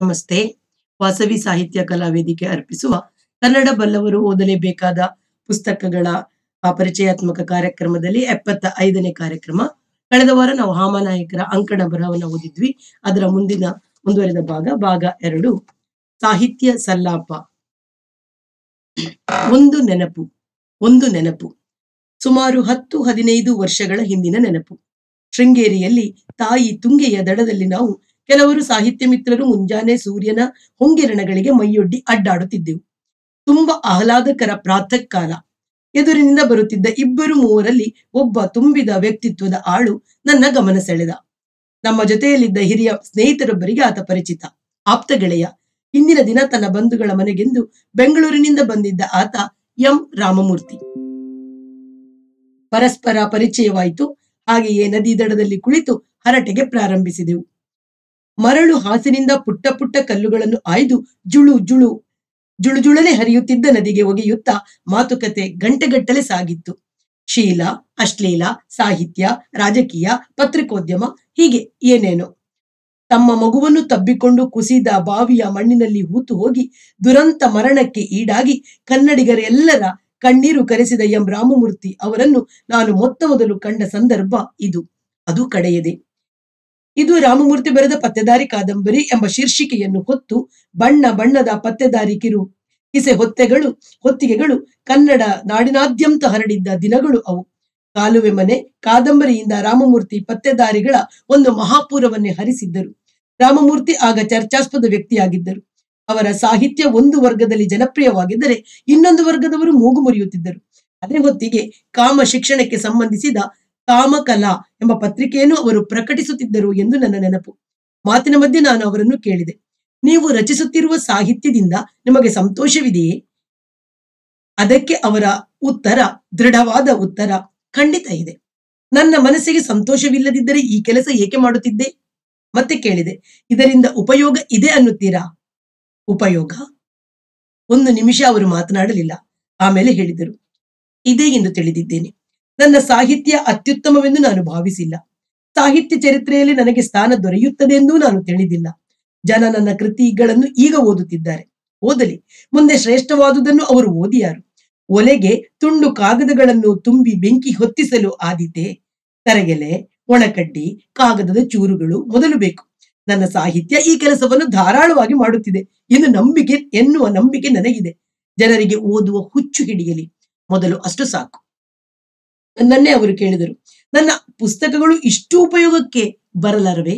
ನಮಸ್ತೆ ವಾಸವಿ ಸಾಹಿತ್ಯ ಕಲಾ ವೇದಿಕೆ ಅರ್ಪಿಸುವ ಕನ್ನಡ ಬಲ್ಲವರು ಓದಲೇಬೇಕಾದ ಪುಸ್ತಕಗಳ ಆ, ಪರಿಚಯಾತ್ಮಕ ಕಾರ್ಯಕ್ರಮದಲ್ಲಿ ಎಪ್ಪತ್ತ ಐದನೇ ಕಾರ್ಯಕ್ರಮ ಕಳೆದ ವಾರ ನಾವು ಹಾಮನಾಯಕರ ಅಂಕಣ ಬರಹವನ್ನು ಓದಿದ್ವಿ ಅದರ ಮುಂದಿನ ಮುಂದುವರೆದ ಭಾಗ ಭಾಗ ಎರಡು ಸಾಹಿತ್ಯ ಸಲ್ಲಾಪ ಒಂದು ನೆನಪು ಒಂದು ನೆನಪು ಸುಮಾರು ಹತ್ತು ಹದಿನೈದು ವರ್ಷಗಳ ಹಿಂದಿನ ನೆನಪು ಶೃಂಗೇರಿಯಲ್ಲಿ ತಾಯಿ ತುಂಗೆಯ ದಡದಲ್ಲಿ ನಾವು ಕೆಲವರು ಸಾಹಿತ್ಯ ಮಿತ್ರರು ಮುಂಜಾನೆ ಸೂರ್ಯನ ಹೊಂಗಿರಣಗಳಿಗೆ ಮೈಯೊಡ್ಡಿ ಅಡ್ಡಾಡುತ್ತಿದ್ದೆವು ತುಂಬಾ ಆಹ್ಲಾದಕರ ಪ್ರಾತಃ ಕಾಲ ಎದುರಿನಿಂದ ಬರುತ್ತಿದ್ದ ಇಬ್ಬರು ಮೂವರಲ್ಲಿ ಒಬ್ಬ ತುಂಬಿದ ವ್ಯಕ್ತಿತ್ವದ ಆಳು ನನ್ನ ಗಮನ ಸೆಳೆದ ನಮ್ಮ ಜೊತೆಯಲ್ಲಿದ್ದ ಹಿರಿಯ ಸ್ನೇಹಿತರೊಬ್ಬರಿಗೆ ಆತ ಪರಿಚಿತ ಆಪ್ತ ಗೆಳೆಯ ಇಂದಿನ ದಿನ ತನ್ನ ಬಂಧುಗಳ ಮನೆಗೆಂದು ಬೆಂಗಳೂರಿನಿಂದ ಬಂದಿದ್ದ ಆತ ಎಂ ರಾಮಮೂರ್ತಿ ಪರಸ್ಪರ ಪರಿಚಯವಾಯಿತು ಹಾಗೆಯೇ ನದಿ ದಡದಲ್ಲಿ ಕುಳಿತು ಹರಟೆಗೆ ಪ್ರಾರಂಭಿಸಿದೆವು ಮರಳು ಹಾಸಿನಿಂದ ಪುಟ್ಟ ಪುಟ್ಟ ಕಲ್ಲುಗಳನ್ನು ಆಯ್ದು ಜುಳು ಜುಳು ಜುಳುಜುಳನೆ ಹರಿಯುತ್ತಿದ್ದ ನದಿಗೆ ಒಗೆಯುತ್ತಾ ಮಾತುಕತೆ ಗಂಟೆಗಟ್ಟಲೆ ಸಾಗಿತ್ತು ಶೀಲ ಅಶ್ಲೀಲ ಸಾಹಿತ್ಯ ರಾಜಕೀಯ ಪತ್ರಿಕೋದ್ಯಮ ಹೀಗೆ ಏನೇನೋ ತಮ್ಮ ಮಗುವನ್ನು ತಬ್ಬಿಕೊಂಡು ಕುಸಿದ ಬಾವಿಯ ಮಣ್ಣಿನಲ್ಲಿ ಹೂತು ಹೋಗಿ ದುರಂತ ಮರಣಕ್ಕೆ ಈಡಾಗಿ ಕನ್ನಡಿಗರೆಲ್ಲರ ಕಣ್ಣೀರು ಕರೆಸಿದ ಎಂ ರಾಮಮೂರ್ತಿ ಅವರನ್ನು ನಾನು ಮೊತ್ತ ಮೊದಲು ಕಂಡ ಸಂದರ್ಭ ಇದು ಅದು ಕಡೆಯದೆ ಇದು ರಾಮಮೂರ್ತಿ ಬರೆದ ಪತ್ತೆದಾರಿ ಕಾದಂಬರಿ ಎಂಬ ಶೀರ್ಷಿಕೆಯನ್ನು ಹೊತ್ತು ಬಣ್ಣ ಬಣ್ಣದ ಪತ್ತೆದಾರಿ ಕಿರು ಕಿಸೆ ಹೊತ್ತೆಗಳು ಹೊತ್ತಿಗೆಗಳು ಕನ್ನಡ ನಾಡಿನಾದ್ಯಂತ ಹರಡಿದ್ದ ದಿನಗಳು ಅವು ಕಾಲುವೆ ಮನೆ ಕಾದಂಬರಿಯಿಂದ ರಾಮಮೂರ್ತಿ ಪತ್ತೆದಾರಿಗಳ ಒಂದು ಮಹಾಪೂರವನ್ನೇ ಹರಿಸಿದ್ದರು ರಾಮಮೂರ್ತಿ ಆಗ ಚರ್ಚಾಸ್ಪದ ವ್ಯಕ್ತಿಯಾಗಿದ್ದರು ಅವರ ಸಾಹಿತ್ಯ ಒಂದು ವರ್ಗದಲ್ಲಿ ಜನಪ್ರಿಯವಾಗಿದ್ದರೆ ಇನ್ನೊಂದು ವರ್ಗದವರು ಮೂಗು ಮುರಿಯುತ್ತಿದ್ದರು ಅದೇ ಹೊತ್ತಿಗೆ ಕಾಮ ಶಿಕ್ಷಣಕ್ಕೆ ಸಂಬಂಧಿಸಿದ ಕಾಮಕಲಾ ಎಂಬ ಪತ್ರಿಕೆಯನ್ನು ಅವರು ಪ್ರಕಟಿಸುತ್ತಿದ್ದರು ಎಂದು ನನ್ನ ನೆನಪು ಮಾತಿನ ಮಧ್ಯೆ ನಾನು ಅವರನ್ನು ಕೇಳಿದೆ ನೀವು ರಚಿಸುತ್ತಿರುವ ಸಾಹಿತ್ಯದಿಂದ ನಿಮಗೆ ಸಂತೋಷವಿದೆಯೇ ಅದಕ್ಕೆ ಅವರ ಉತ್ತರ ದೃಢವಾದ ಉತ್ತರ ಖಂಡಿತ ಇದೆ ನನ್ನ ಮನಸ್ಸಿಗೆ ಸಂತೋಷವಿಲ್ಲದಿದ್ದರೆ ಈ ಕೆಲಸ ಏಕೆ ಮಾಡುತ್ತಿದ್ದೆ ಮತ್ತೆ ಕೇಳಿದೆ ಇದರಿಂದ ಉಪಯೋಗ ಇದೆ ಅನ್ನುತ್ತೀರಾ ಉಪಯೋಗ ಒಂದು ನಿಮಿಷ ಅವರು ಮಾತನಾಡಲಿಲ್ಲ ಆಮೇಲೆ ಹೇಳಿದರು ಇದೆ ಎಂದು ತಿಳಿದಿದ್ದೇನೆ ನನ್ನ ಸಾಹಿತ್ಯ ಅತ್ಯುತ್ತಮವೆಂದು ನಾನು ಭಾವಿಸಿಲ್ಲ ಸಾಹಿತ್ಯ ಚರಿತ್ರೆಯಲ್ಲಿ ನನಗೆ ಸ್ಥಾನ ದೊರೆಯುತ್ತದೆ ಎಂದೂ ನಾನು ತಿಳಿದಿಲ್ಲ ಜನ ನನ್ನ ಕೃತಿಗಳನ್ನು ಈಗ ಓದುತ್ತಿದ್ದಾರೆ ಓದಲಿ ಮುಂದೆ ಶ್ರೇಷ್ಠವಾದುದನ್ನು ಅವರು ಓದಿಯಾರು ಒಲೆಗೆ ತುಂಡು ಕಾಗದಗಳನ್ನು ತುಂಬಿ ಬೆಂಕಿ ಹೊತ್ತಿಸಲು ಆದೀತೆ ತರಗೆಲೆ ಒಣಕಡ್ಡಿ ಕಾಗದದ ಚೂರುಗಳು ಮೊದಲು ಬೇಕು ನನ್ನ ಸಾಹಿತ್ಯ ಈ ಕೆಲಸವನ್ನು ಧಾರಾಳವಾಗಿ ಮಾಡುತ್ತಿದೆ ಎಂದು ನಂಬಿಕೆ ಎನ್ನುವ ನಂಬಿಕೆ ನನಗಿದೆ ಜನರಿಗೆ ಓದುವ ಹುಚ್ಚು ಹಿಡಿಯಲಿ ಮೊದಲು ಅಷ್ಟು ಸಾಕು ನನ್ನನ್ನೇ ಅವರು ಕೇಳಿದರು ನನ್ನ ಪುಸ್ತಕಗಳು ಇಷ್ಟು ಉಪಯೋಗಕ್ಕೆ ಬರಲಾರವೇ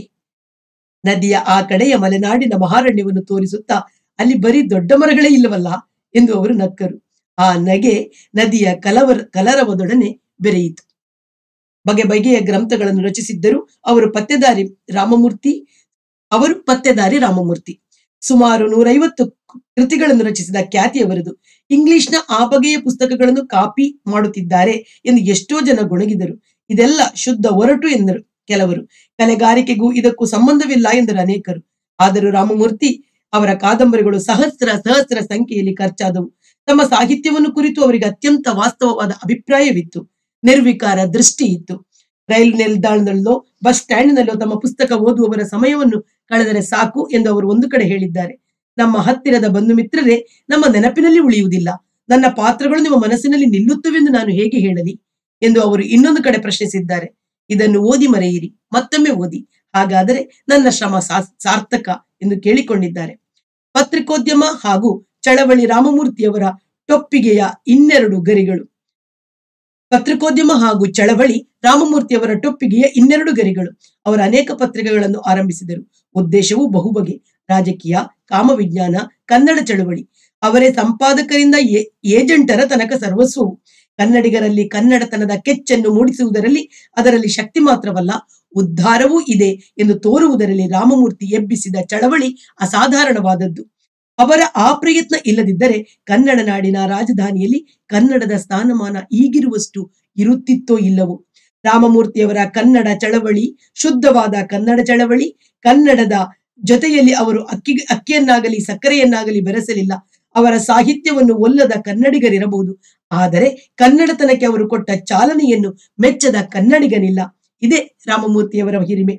ನದಿಯ ಆ ಕಡೆಯ ಮಲೆನಾಡಿನ ಮಹಾರಣ್ಯವನ್ನು ತೋರಿಸುತ್ತಾ ಅಲ್ಲಿ ಬರೀ ದೊಡ್ಡ ಮರಗಳೇ ಇಲ್ಲವಲ್ಲ ಎಂದು ಅವರು ನಕ್ಕರು ಆ ನಗೆ ನದಿಯ ಕಲವರ ಕಲರವದೊಡನೆ ಬೆರೆಯಿತು ಬಗೆ ಬಗೆಯ ಗ್ರಂಥಗಳನ್ನು ರಚಿಸಿದ್ದರು ಅವರು ಪತ್ತೆದಾರಿ ರಾಮಮೂರ್ತಿ ಅವರು ಪತ್ತೆದಾರಿ ರಾಮಮೂರ್ತಿ ಸುಮಾರು ನೂರೈವತ್ತು ಕೃತಿಗಳನ್ನು ರಚಿಸಿದ ಖ್ಯಾತಿಯವರದು ಇಂಗ್ಲಿಷ್ನ ಆ ಬಗೆಯ ಪುಸ್ತಕಗಳನ್ನು ಕಾಪಿ ಮಾಡುತ್ತಿದ್ದಾರೆ ಎಂದು ಎಷ್ಟೋ ಜನ ಗೊಣಗಿದರು ಇದೆಲ್ಲ ಶುದ್ಧ ಒರಟು ಎಂದರು ಕೆಲವರು ಕಲೆಗಾರಿಕೆಗೂ ಇದಕ್ಕೂ ಸಂಬಂಧವಿಲ್ಲ ಎಂದರು ಅನೇಕರು ಆದರೂ ರಾಮಮೂರ್ತಿ ಅವರ ಕಾದಂಬರಿಗಳು ಸಹಸ್ರ ಸಹಸ್ರ ಸಂಖ್ಯೆಯಲ್ಲಿ ಖರ್ಚಾದವು ತಮ್ಮ ಸಾಹಿತ್ಯವನ್ನು ಕುರಿತು ಅವರಿಗೆ ಅತ್ಯಂತ ವಾಸ್ತವವಾದ ಅಭಿಪ್ರಾಯವಿತ್ತು ನಿರ್ವಿಕಾರ ದೃಷ್ಟಿ ಇತ್ತು ರೈಲು ನಿಲ್ದಾಣದಲ್ಲೋ ಬಸ್ ಸ್ಟ್ಯಾಂಡ್ನಲ್ಲೋ ತಮ್ಮ ಪುಸ್ತಕ ಓದುವವರ ಸಮಯವನ್ನು ಕಳೆದರೆ ಸಾಕು ಎಂದು ಅವರು ಒಂದು ಕಡೆ ಹೇಳಿದ್ದಾರೆ ನಮ್ಮ ಹತ್ತಿರದ ಬಂಧು ಮಿತ್ರರೇ ನಮ್ಮ ನೆನಪಿನಲ್ಲಿ ಉಳಿಯುವುದಿಲ್ಲ ನನ್ನ ಪಾತ್ರಗಳು ನಿಮ್ಮ ಮನಸ್ಸಿನಲ್ಲಿ ನಿಲ್ಲುತ್ತವೆಂದು ನಾನು ಹೇಗೆ ಹೇಳಲಿ ಎಂದು ಅವರು ಇನ್ನೊಂದು ಕಡೆ ಪ್ರಶ್ನಿಸಿದ್ದಾರೆ ಇದನ್ನು ಓದಿ ಮರೆಯಿರಿ ಮತ್ತೊಮ್ಮೆ ಓದಿ ಹಾಗಾದರೆ ನನ್ನ ಶ್ರಮ ಸಾ- ಸಾರ್ಥಕ ಎಂದು ಕೇಳಿಕೊಂಡಿದ್ದಾರೆ ಪತ್ರಿಕೋದ್ಯಮ ಹಾಗೂ ಚಳವಳಿ ರಾಮಮೂರ್ತಿಯವರ ಟೊಪ್ಪಿಗೆಯ ಇನ್ನೆರಡು ಗರಿಗಳು ಪತ್ರಿಕೋದ್ಯಮ ಹಾಗೂ ಚಳವಳಿ ರಾಮಮೂರ್ತಿಯವರ ಟೊಪ್ಪಿಗೆಯ ಇನ್ನೆರಡು ಗರಿಗಳು ಅವರ ಅನೇಕ ಪತ್ರಿಕೆಗಳನ್ನು ಆರಂಭಿಸಿದರು ಉದ್ದೇಶವು ಬಹುಬಗೆ ರಾಜಕೀಯ ಕಾಮವಿಜ್ಞಾನ ಕನ್ನಡ ಚಳವಳಿ ಅವರೇ ಸಂಪಾದಕರಿಂದ ಏ- ಏಜೆಂಟರ ತನಕ ಸರ್ವಸ್ವವು ಕನ್ನಡಿಗರಲ್ಲಿ ಕನ್ನಡತನದ ಕೆಚ್ಚನ್ನು ಮೂಡಿಸುವುದರಲ್ಲಿ ಅದರಲ್ಲಿ ಶಕ್ತಿ ಮಾತ್ರವಲ್ಲ ಉದ್ಧಾರವೂ ಇದೆ ಎಂದು ತೋರುವುದರಲ್ಲಿ ರಾಮಮೂರ್ತಿ ಎಬ್ಬಿಸಿದ ಚಳವಳಿ ಅಸಾಧಾರಣವಾದದ್ದು ಅವರ ಆ ಪ್ರಯತ್ನ ಇಲ್ಲದಿದ್ದರೆ ಕನ್ನಡ ನಾಡಿನ ರಾಜಧಾನಿಯಲ್ಲಿ ಕನ್ನಡದ ಸ್ಥಾನಮಾನ ಈಗಿರುವಷ್ಟು ಇರುತ್ತಿತ್ತೋ ಇಲ್ಲವೋ ರಾಮಮೂರ್ತಿಯವರ ಕನ್ನಡ ಚಳವಳಿ ಶುದ್ಧವಾದ ಕನ್ನಡ ಚಳವಳಿ ಕನ್ನಡದ ಜೊತೆಯಲ್ಲಿ ಅವರು ಅಕ್ಕಿ ಅಕ್ಕಿಯನ್ನಾಗಲಿ ಸಕ್ಕರೆಯನ್ನಾಗಲಿ ಬೆರೆಸಲಿಲ್ಲ ಅವರ ಸಾಹಿತ್ಯವನ್ನು ಒಲ್ಲದ ಕನ್ನಡಿಗರಿರಬಹುದು ಆದರೆ ಕನ್ನಡತನಕ್ಕೆ ಅವರು ಕೊಟ್ಟ ಚಾಲನೆಯನ್ನು ಮೆಚ್ಚದ ಕನ್ನಡಿಗನಿಲ್ಲ ಇದೇ ರಾಮಮೂರ್ತಿಯವರ ಹಿರಿಮೆ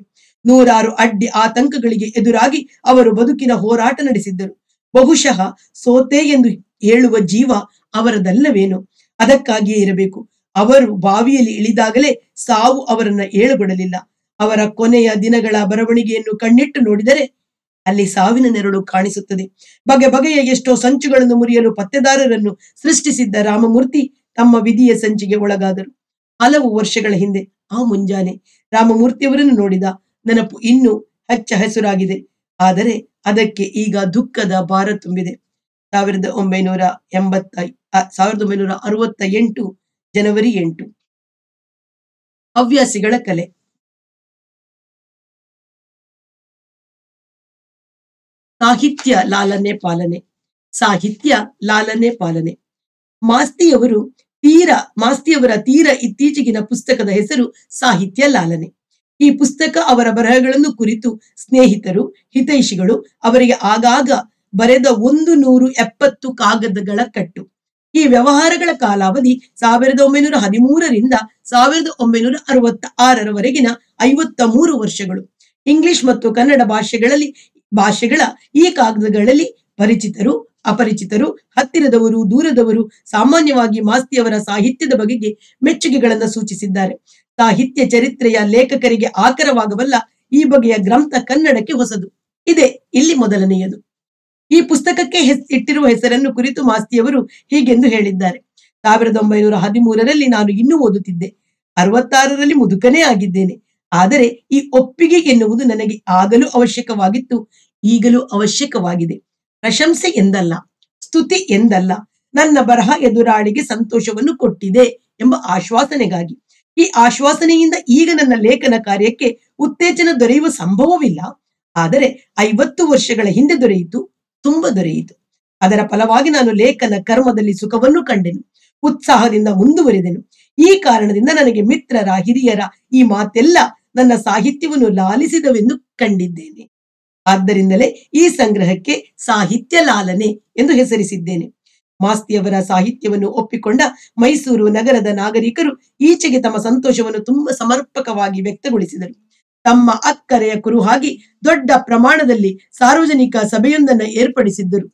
ನೂರಾರು ಅಡ್ಡಿ ಆತಂಕಗಳಿಗೆ ಎದುರಾಗಿ ಅವರು ಬದುಕಿನ ಹೋರಾಟ ನಡೆಸಿದ್ದರು ಬಹುಶಃ ಸೋತೆ ಎಂದು ಹೇಳುವ ಜೀವ ಅವರದಲ್ಲವೇನೋ ಅದಕ್ಕಾಗಿಯೇ ಇರಬೇಕು ಅವರು ಬಾವಿಯಲ್ಲಿ ಇಳಿದಾಗಲೇ ಸಾವು ಅವರನ್ನ ಏಳುಗೊಡಲಿಲ್ಲ ಅವರ ಕೊನೆಯ ದಿನಗಳ ಬರವಣಿಗೆಯನ್ನು ಕಣ್ಣಿಟ್ಟು ನೋಡಿದರೆ ಅಲ್ಲಿ ಸಾವಿನ ನೆರಳು ಕಾಣಿಸುತ್ತದೆ ಬಗೆ ಬಗೆಯ ಎಷ್ಟೋ ಸಂಚುಗಳನ್ನು ಮುರಿಯಲು ಪತ್ತೆದಾರರನ್ನು ಸೃಷ್ಟಿಸಿದ್ದ ರಾಮಮೂರ್ತಿ ತಮ್ಮ ವಿಧಿಯ ಸಂಚಿಗೆ ಒಳಗಾದರು ಹಲವು ವರ್ಷಗಳ ಹಿಂದೆ ಆ ಮುಂಜಾನೆ ರಾಮಮೂರ್ತಿಯವರನ್ನು ನೋಡಿದ ನೆನಪು ಇನ್ನೂ ಹಚ್ಚ ಹಸುರಾಗಿದೆ ಆದರೆ ಅದಕ್ಕೆ ಈಗ ದುಃಖದ ಭಾರ ತುಂಬಿದೆ ಸಾವಿರದ ಒಂಬೈನೂರ ಎಂಬತ್ತ ಆ, ಸಾವಿರದ ಒಂಬೈನೂರ ಅರವತ್ತ ಎಂಟು ಜನವರಿ ಎಂಟು ಹವ್ಯಾಸಿಗಳ ಕಲೆ ಸಾಹಿತ್ಯ ಲಾಲನೆ ಪಾಲನೆ ಸಾಹಿತ್ಯ ಲಾಲನೆ ಪಾಲನೆ ಮಾಸ್ತಿಯವರು ತೀರ ಮಾಸ್ತಿಯವರ ತೀರ ಇತ್ತೀಚೆಗಿನ ಪುಸ್ತಕದ ಹೆಸರು ಸಾಹಿತ್ಯ ಲಾಲನೆ ಈ ಪುಸ್ತಕ ಅವರ ಬರಹಗಳನ್ನು ಕುರಿತು ಸ್ನೇಹಿತರು ಹಿತೈಷಿಗಳು ಅವರಿಗೆ ಆಗಾಗ ಬರೆದ ಒಂದು ನೂರು ಎಪ್ಪತ್ತು ಕಾಗದಗಳ ಕಟ್ಟು ಈ ವ್ಯವಹಾರಗಳ ಕಾಲಾವಧಿ ಸಾವಿರದ ಒಂಬೈನೂರ ಹದಿಮೂರರಿಂದ ಸಾವಿರದ ಒಂಬೈನೂರ ಅರವತ್ತ ಆರರವರೆಗಿನ ಐವತ್ತ ಮೂರು ವರ್ಷಗಳು ಇಂಗ್ಲಿಷ್ ಮತ್ತು ಕನ್ನಡ ಭಾಷೆಗಳಲ್ಲಿ ಭಾಷೆಗಳ ಈ ಕಾಗದಗಳಲ್ಲಿ ಪರಿಚಿತರು ಅಪರಿಚಿತರು ಹತ್ತಿರದವರು ದೂರದವರು ಸಾಮಾನ್ಯವಾಗಿ ಮಾಸ್ತಿಯವರ ಸಾಹಿತ್ಯದ ಬಗೆಗೆ ಮೆಚ್ಚುಗೆಗಳನ್ನು ಸೂಚಿಸಿದ್ದಾರೆ ಸಾಹಿತ್ಯ ಚರಿತ್ರೆಯ ಲೇಖಕರಿಗೆ ಆಕರವಾಗಬಲ್ಲ ಈ ಬಗೆಯ ಗ್ರಂಥ ಕನ್ನಡಕ್ಕೆ ಹೊಸದು ಇದೆ ಇಲ್ಲಿ ಮೊದಲನೆಯದು ಈ ಪುಸ್ತಕಕ್ಕೆ ಹೆಸ್- ಇಟ್ಟಿರುವ ಹೆಸರನ್ನು ಕುರಿತು ಮಾಸ್ತಿಯವರು ಹೀಗೆಂದು ಹೇಳಿದ್ದಾರೆ ಸಾವಿರದ ಒಂಬೈನೂರ ಹದಿಮೂರರಲ್ಲಿ ನಾನು ಇನ್ನೂ ಓದುತ್ತಿದ್ದೆ ಅರವತ್ತಾರರಲ್ಲಿ ಮುದುಕನೇ ಆಗಿದ್ದೇನೆ ಆದರೆ ಈ ಒಪ್ಪಿಗೆ ಎನ್ನುವುದು ನನಗೆ ಆಗಲೂ ಅವಶ್ಯಕವಾಗಿತ್ತು ಈಗಲೂ ಅವಶ್ಯಕವಾಗಿದೆ ಪ್ರಶಂಸೆ ಎಂದಲ್ಲ ಸ್ತುತಿ ಎಂದಲ್ಲ ನನ್ನ ಬರಹ ಎದುರಾಳಿಗೆ ಸಂತೋಷವನ್ನು ಕೊಟ್ಟಿದೆ ಎಂಬ ಆಶ್ವಾಸನೆಗಾಗಿ ಈ ಆಶ್ವಾಸನೆಯಿಂದ ಈಗ ನನ್ನ ಲೇಖನ ಕಾರ್ಯಕ್ಕೆ ಉತ್ತೇಜನ ದೊರೆಯುವ ಸಂಭವವಿಲ್ಲ ಆದರೆ ಐವತ್ತು ವರ್ಷಗಳ ಹಿಂದೆ ದೊರೆಯಿತು ತುಂಬ ದೊರೆಯಿತು ಅದರ ಫಲವಾಗಿ ನಾನು ಲೇಖನ ಕರ್ಮದಲ್ಲಿ ಸುಖವನ್ನು ಕಂಡೆನು ಉತ್ಸಾಹದಿಂದ ಮುಂದುವರಿದೆನು ಈ ಕಾರಣದಿಂದ ನನಗೆ ಮಿತ್ರರ ಹಿರಿಯರ ಈ ಮಾತೆಲ್ಲ ನನ್ನ ಸಾಹಿತ್ಯವನ್ನು ಲಾಲಿಸಿದವೆಂದು ಕಂಡಿದ್ದೇನೆ ಆದ್ದರಿಂದಲೇ ಈ ಸಂಗ್ರಹಕ್ಕೆ ಸಾಹಿತ್ಯ ಲಾಲನೆ ಎಂದು ಹೆಸರಿಸಿದ್ದೇನೆ ಮಾಸ್ತಿಯವರ ಸಾಹಿತ್ಯವನ್ನು ಒಪ್ಪಿಕೊಂಡ ಮೈಸೂರು ನಗರದ ನಾಗರಿಕರು ಈಚೆಗೆ ತಮ್ಮ ಸಂತೋಷವನ್ನು ತುಂಬಾ ಸಮರ್ಪಕವಾಗಿ ವ್ಯಕ್ತಗೊಳಿಸಿದರು ತಮ್ಮ ಅಕ್ಕರೆಯ ಕುರುಹಾಗಿ ದೊಡ್ಡ ಪ್ರಮಾಣದಲ್ಲಿ ಸಾರ್ವಜನಿಕ ಸಭೆಯೊಂದನ್ನ ಏರ್ಪಡಿಸಿದ್ದರು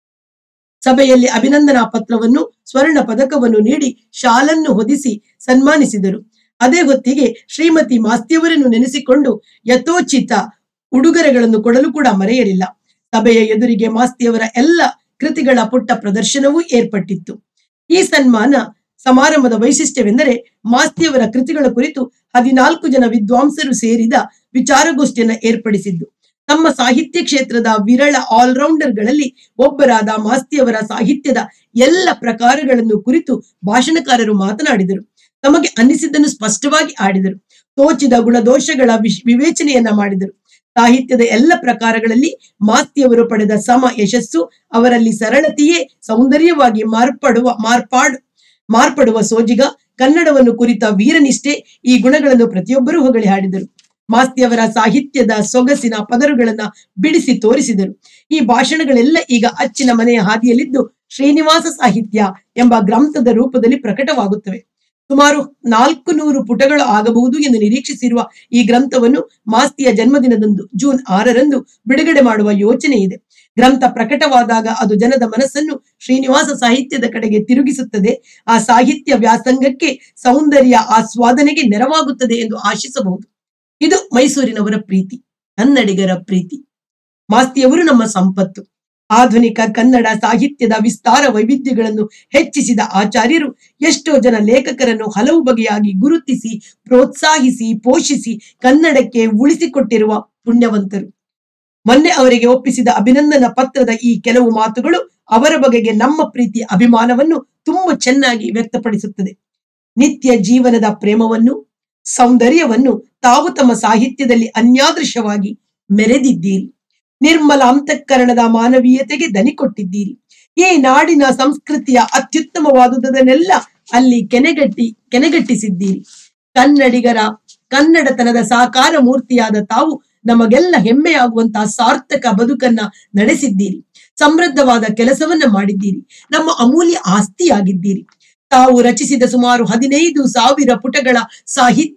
ಸಭೆಯಲ್ಲಿ ಅಭಿನಂದನಾ ಪತ್ರವನ್ನು ಸ್ವರ್ಣ ಪದಕವನ್ನು ನೀಡಿ ಶಾಲನ್ನು ಹೊದಿಸಿ ಸನ್ಮಾನಿಸಿದರು ಅದೇ ಹೊತ್ತಿಗೆ ಶ್ರೀಮತಿ ಮಾಸ್ತಿಯವರನ್ನು ನೆನೆಸಿಕೊಂಡು ಯಥೋಚಿತ ಉಡುಗೊರೆಗಳನ್ನು ಕೊಡಲು ಕೂಡ ಮರೆಯಲಿಲ್ಲ ಸಭೆಯ ಎದುರಿಗೆ ಮಾಸ್ತಿಯವರ ಎಲ್ಲ ಕೃತಿಗಳ ಪುಟ್ಟ ಪ್ರದರ್ಶನವೂ ಏರ್ಪಟ್ಟಿತ್ತು ಈ ಸನ್ಮಾನ ಸಮಾರಂಭದ ವೈಶಿಷ್ಟ್ಯವೆಂದರೆ ಮಾಸ್ತಿಯವರ ಕೃತಿಗಳ ಕುರಿತು ಹದಿನಾಲ್ಕು ಜನ ವಿದ್ವಾಂಸರು ಸೇರಿದ ವಿಚಾರಗೋಷ್ಠಿಯನ್ನು ಏರ್ಪಡಿಸಿದ್ದು ತಮ್ಮ ಸಾಹಿತ್ಯ ಕ್ಷೇತ್ರದ ವಿರಳ ಆಲ್ರೌಂಡರ್ಗಳಲ್ಲಿ ಒಬ್ಬರಾದ ಮಾಸ್ತಿಯವರ ಸಾಹಿತ್ಯದ ಎಲ್ಲ ಪ್ರಕಾರಗಳನ್ನು ಕುರಿತು ಭಾಷಣಕಾರರು ಮಾತನಾಡಿದರು ತಮಗೆ ಅನ್ನಿಸಿದ್ದನ್ನು ಸ್ಪಷ್ಟವಾಗಿ ಆಡಿದರು ತೋಚಿದ ಗುಣದೋಷಗಳ ವಿಶ್- ವಿವೇಚನೆಯನ್ನ ಮಾಡಿದರು ಸಾಹಿತ್ಯದ ಎಲ್ಲ ಪ್ರಕಾರಗಳಲ್ಲಿ ಮಾಸ್ತಿಯವರು ಪಡೆದ ಸಮ ಯಶಸ್ಸು ಅವರಲ್ಲಿ ಸರಳತೆಯೇ ಸೌಂದರ್ಯವಾಗಿ ಮಾರ್ಪಡುವ ಮಾರ್ಪಾಡು ಮಾರ್ಪಡುವ ಸೋಜಿಗ ಕನ್ನಡವನ್ನು ಕುರಿತ ವೀರನಿಷ್ಠೆ ಈ ಗುಣಗಳನ್ನು ಪ್ರತಿಯೊಬ್ಬರೂ ಹೊಗಳಿ ಹಾಡಿದರು ಮಾಸ್ತಿಯವರ ಸಾಹಿತ್ಯದ ಸೊಗಸಿನ ಪದರುಗಳನ್ನ ಬಿಡಿಸಿ ತೋರಿಸಿದರು ಈ ಭಾಷಣಗಳೆಲ್ಲ ಈಗ ಅಚ್ಚಿನ ಮನೆಯ ಹಾದಿಯಲ್ಲಿದ್ದು ಶ್ರೀನಿವಾಸ ಸಾಹಿತ್ಯ ಎಂಬ ಗ್ರಂಥದ ರೂಪದಲ್ಲಿ ಪ್ರಕಟವಾಗುತ್ತವೆ ಸುಮಾರು ನಾಲ್ಕು ನೂರು ಪುಟಗಳು ಆಗಬಹುದು ಎಂದು ನಿರೀಕ್ಷಿಸಿರುವ ಈ ಗ್ರಂಥವನ್ನು ಮಾಸ್ತಿಯ ಜನ್ಮದಿನದಂದು ಜೂನ್ ಆರರಂದು ಬಿಡುಗಡೆ ಮಾಡುವ ಯೋಚನೆ ಇದೆ ಗ್ರಂಥ ಪ್ರಕಟವಾದಾಗ ಅದು ಜನದ ಮನಸ್ಸನ್ನು ಶ್ರೀನಿವಾಸ ಸಾಹಿತ್ಯದ ಕಡೆಗೆ ತಿರುಗಿಸುತ್ತದೆ ಆ ಸಾಹಿತ್ಯ ವ್ಯಾಸಂಗಕ್ಕೆ ಸೌಂದರ್ಯ ಆಸ್ವಾದನೆಗೆ ನೆರವಾಗುತ್ತದೆ ಎಂದು ಆಶಿಸಬಹುದು ಇದು ಮೈಸೂರಿನವರ ಪ್ರೀತಿ ಕನ್ನಡಿಗರ ಪ್ರೀತಿ ಮಾಸ್ತಿಯವರು ನಮ್ಮ ಸಂಪತ್ತು ಆಧುನಿಕ ಕನ್ನಡ ಸಾಹಿತ್ಯದ ವಿಸ್ತಾರ ವೈವಿಧ್ಯಗಳನ್ನು ಹೆಚ್ಚಿಸಿದ ಆಚಾರ್ಯರು ಎಷ್ಟೋ ಜನ ಲೇಖಕರನ್ನು ಹಲವು ಬಗೆಯಾಗಿ ಗುರುತಿಸಿ ಪ್ರೋತ್ಸಾಹಿಸಿ ಪೋಷಿಸಿ ಕನ್ನಡಕ್ಕೆ ಉಳಿಸಿಕೊಟ್ಟಿರುವ ಪುಣ್ಯವಂತರು ಮೊನ್ನೆ ಅವರಿಗೆ ಒಪ್ಪಿಸಿದ ಅಭಿನಂದನಾ ಪತ್ರದ ಈ ಕೆಲವು ಮಾತುಗಳು ಅವರ ಬಗೆಗೆ ನಮ್ಮ ಪ್ರೀತಿ ಅಭಿಮಾನವನ್ನು ತುಂಬಾ ಚೆನ್ನಾಗಿ ವ್ಯಕ್ತಪಡಿಸುತ್ತದೆ ನಿತ್ಯ ಜೀವನದ ಪ್ರೇಮವನ್ನು ಸೌಂದರ್ಯವನ್ನು ತಾವು ತಮ್ಮ ಸಾಹಿತ್ಯದಲ್ಲಿ ಅನ್ಯಾದೃಶವಾಗಿ ಮೆರೆದಿದ್ದೀರಿ ನಿರ್ಮಲ ಅಂತಃಕರಣದ ಮಾನವೀಯತೆಗೆ ದನಿ ಕೊಟ್ಟಿದ್ದೀರಿ ಈ ನಾಡಿನ ಸಂಸ್ಕೃತಿಯ ಅತ್ಯುತ್ತಮವಾದುದನ್ನೆಲ್ಲ ಅಲ್ಲಿ ಕೆನೆಗಟ್ಟಿ ಕೆನೆಗಟ್ಟಿಸಿದ್ದೀರಿ ಕನ್ನಡಿಗರ ಕನ್ನಡತನದ ಸಾಕಾರ ಮೂರ್ತಿಯಾದ ತಾವು ನಮಗೆಲ್ಲ ಹೆಮ್ಮೆಯಾಗುವಂತಹ ಸಾರ್ಥಕ ಬದುಕನ್ನ ನಡೆಸಿದ್ದೀರಿ ಸಮೃದ್ಧವಾದ ಕೆಲಸವನ್ನ ಮಾಡಿದ್ದೀರಿ ನಮ್ಮ ಅಮೂಲ್ಯ ಆಸ್ತಿಯಾಗಿದ್ದೀರಿ ತಾವು ರಚಿಸಿದ ಸುಮಾರು ಹದಿನೈದು ಸಾವಿರ ಪುಟಗಳ ಸಾಹಿತ್ಯ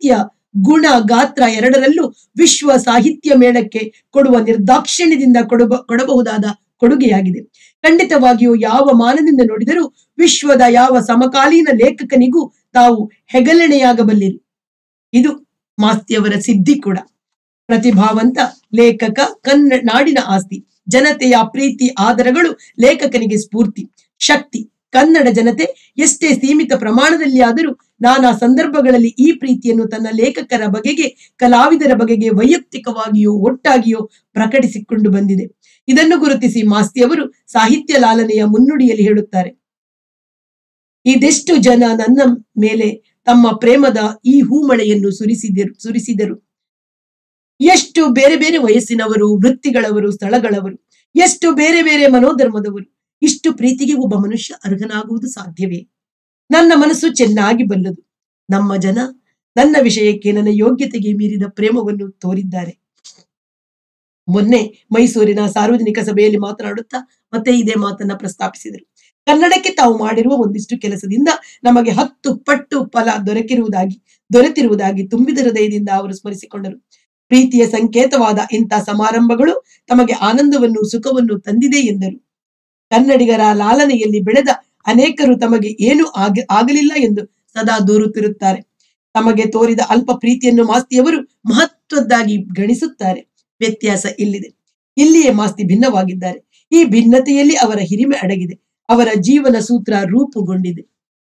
ಗುಣ ಗಾತ್ರ ಎರಡರಲ್ಲೂ ವಿಶ್ವ ಸಾಹಿತ್ಯ ಮೇಳಕ್ಕೆ ಕೊಡುವ ನಿರ್ದಾಕ್ಷಿಣ್ಯದಿಂದ ಕೊಡಬ ಕೊಡಬಹುದಾದ ಕೊಡುಗೆಯಾಗಿದೆ ಖಂಡಿತವಾಗಿಯೂ ಯಾವ ಮಾನದಿಂದ ನೋಡಿದರೂ ವಿಶ್ವದ ಯಾವ ಸಮಕಾಲೀನ ಲೇಖಕನಿಗೂ ತಾವು ಹೆಗಲೆಣೆಯಾಗಬಲ್ಲಿರು ಇದು ಮಾಸ್ತಿಯವರ ಸಿದ್ಧಿ ಕೂಡ ಪ್ರತಿಭಾವಂತ ಲೇಖಕ ಕನ್ನಡ ನಾಡಿನ ಆಸ್ತಿ ಜನತೆಯ ಪ್ರೀತಿ ಆದರಗಳು ಲೇಖಕನಿಗೆ ಸ್ಫೂರ್ತಿ ಶಕ್ತಿ ಕನ್ನಡ ಜನತೆ ಎಷ್ಟೇ ಸೀಮಿತ ಪ್ರಮಾಣದಲ್ಲಿ ಆದರೂ ನಾನಾ ಸಂದರ್ಭಗಳಲ್ಲಿ ಈ ಪ್ರೀತಿಯನ್ನು ತನ್ನ ಲೇಖಕರ ಬಗೆಗೆ ಕಲಾವಿದರ ಬಗೆಗೆ ವೈಯಕ್ತಿಕವಾಗಿಯೋ ಒಟ್ಟಾಗಿಯೋ ಪ್ರಕಟಿಸಿಕೊಂಡು ಬಂದಿದೆ ಇದನ್ನು ಗುರುತಿಸಿ ಮಾಸ್ತಿಯವರು ಸಾಹಿತ್ಯ ಲಾಲನೆಯ ಮುನ್ನುಡಿಯಲ್ಲಿ ಹೇಳುತ್ತಾರೆ ಇದೆಷ್ಟು ಜನ ನನ್ನ ಮೇಲೆ ತಮ್ಮ ಪ್ರೇಮದ ಈ ಹೂಮಳೆಯನ್ನು ಸುರಿಸಿದರು ಸುರಿಸಿದರು ಎಷ್ಟು ಬೇರೆ ಬೇರೆ ವಯಸ್ಸಿನವರು ವೃತ್ತಿಗಳವರು ಸ್ಥಳಗಳವರು ಎಷ್ಟು ಬೇರೆ ಬೇರೆ ಮನೋಧರ್ಮದವರು ಇಷ್ಟು ಪ್ರೀತಿಗೆ ಒಬ್ಬ ಮನುಷ್ಯ ಅರ್ಹನಾಗುವುದು ಸಾಧ್ಯವೇ ನನ್ನ ಮನಸ್ಸು ಚೆನ್ನಾಗಿ ಬಲ್ಲದು ನಮ್ಮ ಜನ ನನ್ನ ವಿಷಯಕ್ಕೆ ನನ್ನ ಯೋಗ್ಯತೆಗೆ ಮೀರಿದ ಪ್ರೇಮವನ್ನು ತೋರಿದ್ದಾರೆ ಮೊನ್ನೆ ಮೈಸೂರಿನ ಸಾರ್ವಜನಿಕ ಸಭೆಯಲ್ಲಿ ಮಾತನಾಡುತ್ತಾ ಮತ್ತೆ ಇದೇ ಮಾತನ್ನ ಪ್ರಸ್ತಾಪಿಸಿದರು ಕನ್ನಡಕ್ಕೆ ತಾವು ಮಾಡಿರುವ ಒಂದಿಷ್ಟು ಕೆಲಸದಿಂದ ನಮಗೆ ಹತ್ತು ಪಟ್ಟು ಫಲ ದೊರಕಿರುವುದಾಗಿ ದೊರೆತಿರುವುದಾಗಿ ತುಂಬಿದ ಹೃದಯದಿಂದ ಅವರು ಸ್ಮರಿಸಿಕೊಂಡರು ಪ್ರೀತಿಯ ಸಂಕೇತವಾದ ಇಂಥ ಸಮಾರಂಭಗಳು ತಮಗೆ ಆನಂದವನ್ನು ಸುಖವನ್ನು ತಂದಿದೆ ಎಂದರು ಕನ್ನಡಿಗರ ಲಾಲನೆಯಲ್ಲಿ ಬೆಳೆದ ಅನೇಕರು ತಮಗೆ ಏನು ಆಗ ಆಗಲಿಲ್ಲ ಎಂದು ಸದಾ ದೂರುತ್ತಿರುತ್ತಾರೆ ತಮಗೆ ತೋರಿದ ಅಲ್ಪ ಪ್ರೀತಿಯನ್ನು ಮಾಸ್ತಿಯವರು ಮಹತ್ವದ್ದಾಗಿ ಗಣಿಸುತ್ತಾರೆ ವ್ಯತ್ಯಾಸ ಇಲ್ಲಿದೆ ಇಲ್ಲಿಯೇ ಮಾಸ್ತಿ ಭಿನ್ನವಾಗಿದ್ದಾರೆ ಈ ಭಿನ್ನತೆಯಲ್ಲಿ ಅವರ ಹಿರಿಮೆ ಅಡಗಿದೆ ಅವರ ಜೀವನ ಸೂತ್ರ ರೂಪುಗೊಂಡಿದೆ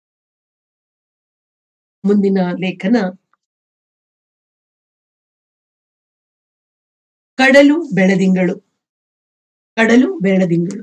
ಮುಂದಿನ ಲೇಖನ ಕಡಲು ಬೆಳದಿಂಗಳು ಕಡಲು ಬೆಳದಿಂಗಳು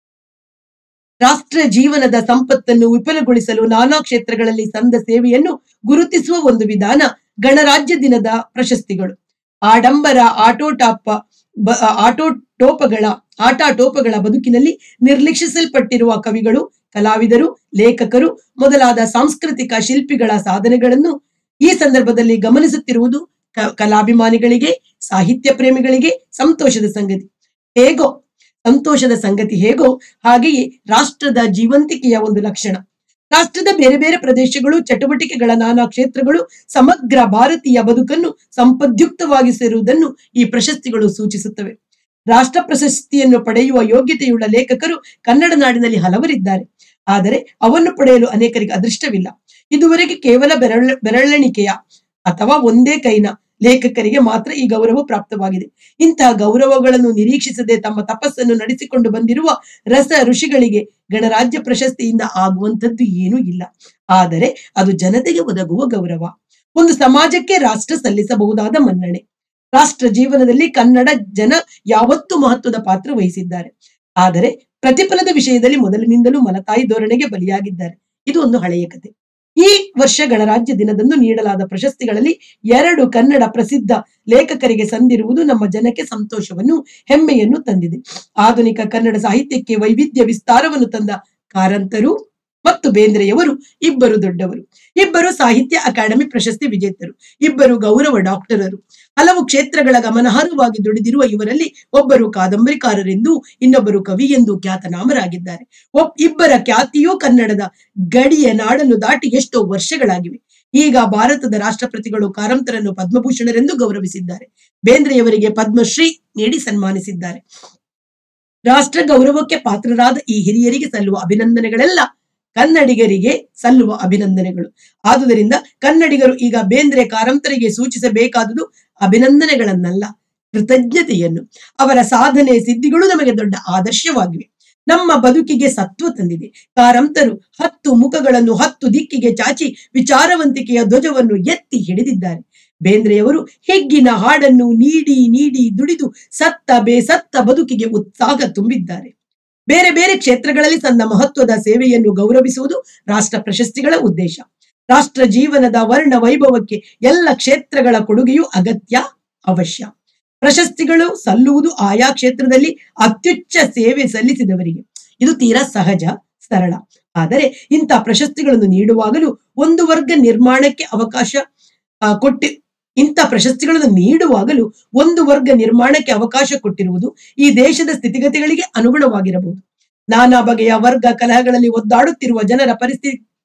ರಾಷ್ಟ್ರ ಜೀವನದ ಸಂಪತ್ತನ್ನು ವಿಫಲಗೊಳಿಸಲು ನಾನಾ ಕ್ಷೇತ್ರಗಳಲ್ಲಿ ಸಂದ ಸೇವೆಯನ್ನು ಗುರುತಿಸುವ ಒಂದು ವಿಧಾನ ಗಣರಾಜ್ಯ ದಿನದ ಪ್ರಶಸ್ತಿಗಳು ಆಡಂಬರ ಆಟೋಟಾಪ ಬ- ಆಟೋಟೋಪಗಳ ಆಟಾಟೋಪಗಳ ಬದುಕಿನಲ್ಲಿ ನಿರ್ಲಕ್ಷಿಸಲ್ಪಟ್ಟಿರುವ ಕವಿಗಳು ಕಲಾವಿದರು ಲೇಖಕರು ಮೊದಲಾದ ಸಾಂಸ್ಕೃತಿಕ ಶಿಲ್ಪಿಗಳ ಸಾಧನೆಗಳನ್ನು ಈ ಸಂದರ್ಭದಲ್ಲಿ ಗಮನಿಸುತ್ತಿರುವುದು ಕ- ಕಲಾಭಿಮಾನಿಗಳಿಗೆ ಸಾಹಿತ್ಯ ಪ್ರೇಮಿಗಳಿಗೆ ಸಂತೋಷದ ಸಂಗತಿ ಹೇಗೋ ಸಂತೋಷದ ಸಂಗತಿ ಹೇಗೋ ಹಾಗೆಯೇ ರಾಷ್ಟ್ರದ ಜೀವಂತಿಕೆಯ ಒಂದು ಲಕ್ಷಣ ರಾಷ್ಟ್ರದ ಬೇರೆ ಬೇರೆ ಪ್ರದೇಶಗಳು ಚಟುವಟಿಕೆಗಳ ನಾನಾ ಕ್ಷೇತ್ರಗಳು ಸಮಗ್ರ ಭಾರತೀಯ ಬದುಕನ್ನು ಸಂಪದ್ಯುಕ್ತವಾಗಿಸಿರುವುದನ್ನು ಈ ಪ್ರಶಸ್ತಿಗಳು ಸೂಚಿಸುತ್ತವೆ ರಾಷ್ಟ್ರ ಪ್ರಶಸ್ತಿಯನ್ನು ಪಡೆಯುವ ಯೋಗ್ಯತೆಯುಳ್ಳ ಲೇಖಕರು ಕನ್ನಡ ನಾಡಿನಲ್ಲಿ ಹಲವರಿದ್ದಾರೆ ಆದರೆ ಅವನ್ನು ಪಡೆಯಲು ಅನೇಕರಿಗೆ ಅದೃಷ್ಟವಿಲ್ಲ ಇದುವರೆಗೆ ಕೇವಲ ಬೆರಳ ಬೆರಳೆಣಿಕೆಯ ಅಥವಾ ಒಂದೇ ಕೈನ ಲೇಖಕರಿಗೆ ಮಾತ್ರ ಈ ಗೌರವ ಪ್ರಾಪ್ತವಾಗಿದೆ ಇಂತಹ ಗೌರವಗಳನ್ನು ನಿರೀಕ್ಷಿಸದೆ ತಮ್ಮ ತಪಸ್ಸನ್ನು ನಡೆಸಿಕೊಂಡು ಬಂದಿರುವ ರಸ ಋಷಿಗಳಿಗೆ ಗಣರಾಜ್ಯ ಪ್ರಶಸ್ತಿಯಿಂದ ಆಗುವಂತದ್ದು ಏನೂ ಇಲ್ಲ ಆದರೆ ಅದು ಜನತೆಗೆ ಒದಗುವ ಗೌರವ ಒಂದು ಸಮಾಜಕ್ಕೆ ರಾಷ್ಟ್ರ ಸಲ್ಲಿಸಬಹುದಾದ ಮನ್ನಣೆ ರಾಷ್ಟ್ರ ಜೀವನದಲ್ಲಿ ಕನ್ನಡ ಜನ ಯಾವತ್ತೂ ಮಹತ್ವದ ಪಾತ್ರ ವಹಿಸಿದ್ದಾರೆ ಆದರೆ ಪ್ರತಿಫಲದ ವಿಷಯದಲ್ಲಿ ಮೊದಲಿನಿಂದಲೂ ಮಲತಾಯಿ ಧೋರಣೆಗೆ ಬಲಿಯಾಗಿದ್ದಾರೆ ಇದು ಒಂದು ಹಳೆಯ ಕತೆ ಈ ವರ್ಷ ಗಣರಾಜ್ಯ ದಿನದಂದು ನೀಡಲಾದ ಪ್ರಶಸ್ತಿಗಳಲ್ಲಿ ಎರಡು ಕನ್ನಡ ಪ್ರಸಿದ್ಧ ಲೇಖಕರಿಗೆ ಸಂದಿರುವುದು ನಮ್ಮ ಜನಕ್ಕೆ ಸಂತೋಷವನ್ನು ಹೆಮ್ಮೆಯನ್ನು ತಂದಿದೆ ಆಧುನಿಕ ಕನ್ನಡ ಸಾಹಿತ್ಯಕ್ಕೆ ವೈವಿಧ್ಯ ವಿಸ್ತಾರವನ್ನು ತಂದ ಕಾರಂತರು ಮತ್ತು ಬೇಂದ್ರೆಯವರು ಇಬ್ಬರು ದೊಡ್ಡವರು ಇಬ್ಬರು ಸಾಹಿತ್ಯ ಅಕಾಡೆಮಿ ಪ್ರಶಸ್ತಿ ವಿಜೇತರು ಇಬ್ಬರು ಗೌರವ ಡಾಕ್ಟರರು ಹಲವು ಕ್ಷೇತ್ರಗಳ ಗಮನಾರ್ಹವಾಗಿ ದುಡಿದಿರುವ ಇವರಲ್ಲಿ ಒಬ್ಬರು ಕಾದಂಬರಿಕಾರರೆಂದು ಇನ್ನೊಬ್ಬರು ಕವಿ ಎಂದು ಖ್ಯಾತನಾಮರಾಗಿದ್ದಾರೆ ಒಬ್ ಇಬ್ಬರ ಖ್ಯಾತಿಯೂ ಕನ್ನಡದ ಗಡಿಯ ನಾಡನ್ನು ದಾಟಿ ಎಷ್ಟೋ ವರ್ಷಗಳಾಗಿವೆ ಈಗ ಭಾರತದ ರಾಷ್ಟ್ರಪತಿಗಳು ಕಾರಂತರನ್ನು ಪದ್ಮಭೂಷಣರೆಂದು ಗೌರವಿಸಿದ್ದಾರೆ ಬೇಂದ್ರೆಯವರಿಗೆ ಪದ್ಮಶ್ರೀ ನೀಡಿ ಸನ್ಮಾನಿಸಿದ್ದಾರೆ ರಾಷ್ಟ್ರ ಗೌರವಕ್ಕೆ ಪಾತ್ರರಾದ ಈ ಹಿರಿಯರಿಗೆ ಸಲ್ಲುವ ಅಭಿನಂದನೆಗಳೆಲ್ಲ ಕನ್ನಡಿಗರಿಗೆ ಸಲ್ಲುವ ಅಭಿನಂದನೆಗಳು ಆದುದರಿಂದ ಕನ್ನಡಿಗರು ಈಗ ಬೇಂದ್ರೆ ಕಾರಂತರಿಗೆ ಸೂಚಿಸಬೇಕಾದುದು ಅಭಿನಂದನೆಗಳನ್ನಲ್ಲ ಕೃತಜ್ಞತೆಯನ್ನು ಅವರ ಸಾಧನೆ ಸಿದ್ಧಿಗಳು ನಮಗೆ ದೊಡ್ಡ ಆದರ್ಶವಾಗಿವೆ ನಮ್ಮ ಬದುಕಿಗೆ ಸತ್ವ ತಂದಿದೆ ಕಾರಂತರು ಹತ್ತು ಮುಖಗಳನ್ನು ಹತ್ತು ದಿಕ್ಕಿಗೆ ಚಾಚಿ ವಿಚಾರವಂತಿಕೆಯ ಧ್ವಜವನ್ನು ಎತ್ತಿ ಹಿಡಿದಿದ್ದಾರೆ ಬೇಂದ್ರೆಯವರು ಹಿಗ್ಗಿನ ಹಾಡನ್ನು ನೀಡಿ ನೀಡಿ ದುಡಿದು ಸತ್ತ ಬೇಸತ್ತ ಬದುಕಿಗೆ ಉತ್ಸಾಹ ತುಂಬಿದ್ದಾರೆ ಬೇರೆ ಬೇರೆ ಕ್ಷೇತ್ರಗಳಲ್ಲಿ ತನ್ನ ಮಹತ್ವದ ಸೇವೆಯನ್ನು ಗೌರವಿಸುವುದು ರಾಷ್ಟ್ರ ಪ್ರಶಸ್ತಿಗಳ ಉದ್ದೇಶ ರಾಷ್ಟ್ರ ಜೀವನದ ವರ್ಣ ವೈಭವಕ್ಕೆ ಎಲ್ಲ ಕ್ಷೇತ್ರಗಳ ಕೊಡುಗೆಯು ಅಗತ್ಯ ಅವಶ್ಯ ಪ್ರಶಸ್ತಿಗಳು ಸಲ್ಲುವುದು ಆಯಾ ಕ್ಷೇತ್ರದಲ್ಲಿ ಅತ್ಯುಚ್ಚ ಸೇವೆ ಸಲ್ಲಿಸಿದವರಿಗೆ ಇದು ತೀರಾ ಸಹಜ ಸರಳ ಆದರೆ ಇಂಥ ಪ್ರಶಸ್ತಿಗಳನ್ನು ನೀಡುವಾಗಲೂ ಒಂದು ವರ್ಗ ನಿರ್ಮಾಣಕ್ಕೆ ಅವಕಾಶ ಆ, ಕೊಟ್ಟಿ ಇಂಥ ಪ್ರಶಸ್ತಿಗಳನ್ನು ನೀಡುವಾಗಲೂ ಒಂದು ವರ್ಗ ನಿರ್ಮಾಣಕ್ಕೆ ಅವಕಾಶ ಕೊಟ್ಟಿರುವುದು ಈ ದೇಶದ ಸ್ಥಿತಿಗತಿಗಳಿಗೆ ಅನುಗುಣವಾಗಿರಬಹುದು ನಾನಾ ಬಗೆಯ ವರ್ಗ ಕಲಹಗಳಲ್ಲಿ ಒದ್ದಾಡುತ್ತಿರುವ ಜನರ ಪರಿಸ್ಥಿತಿ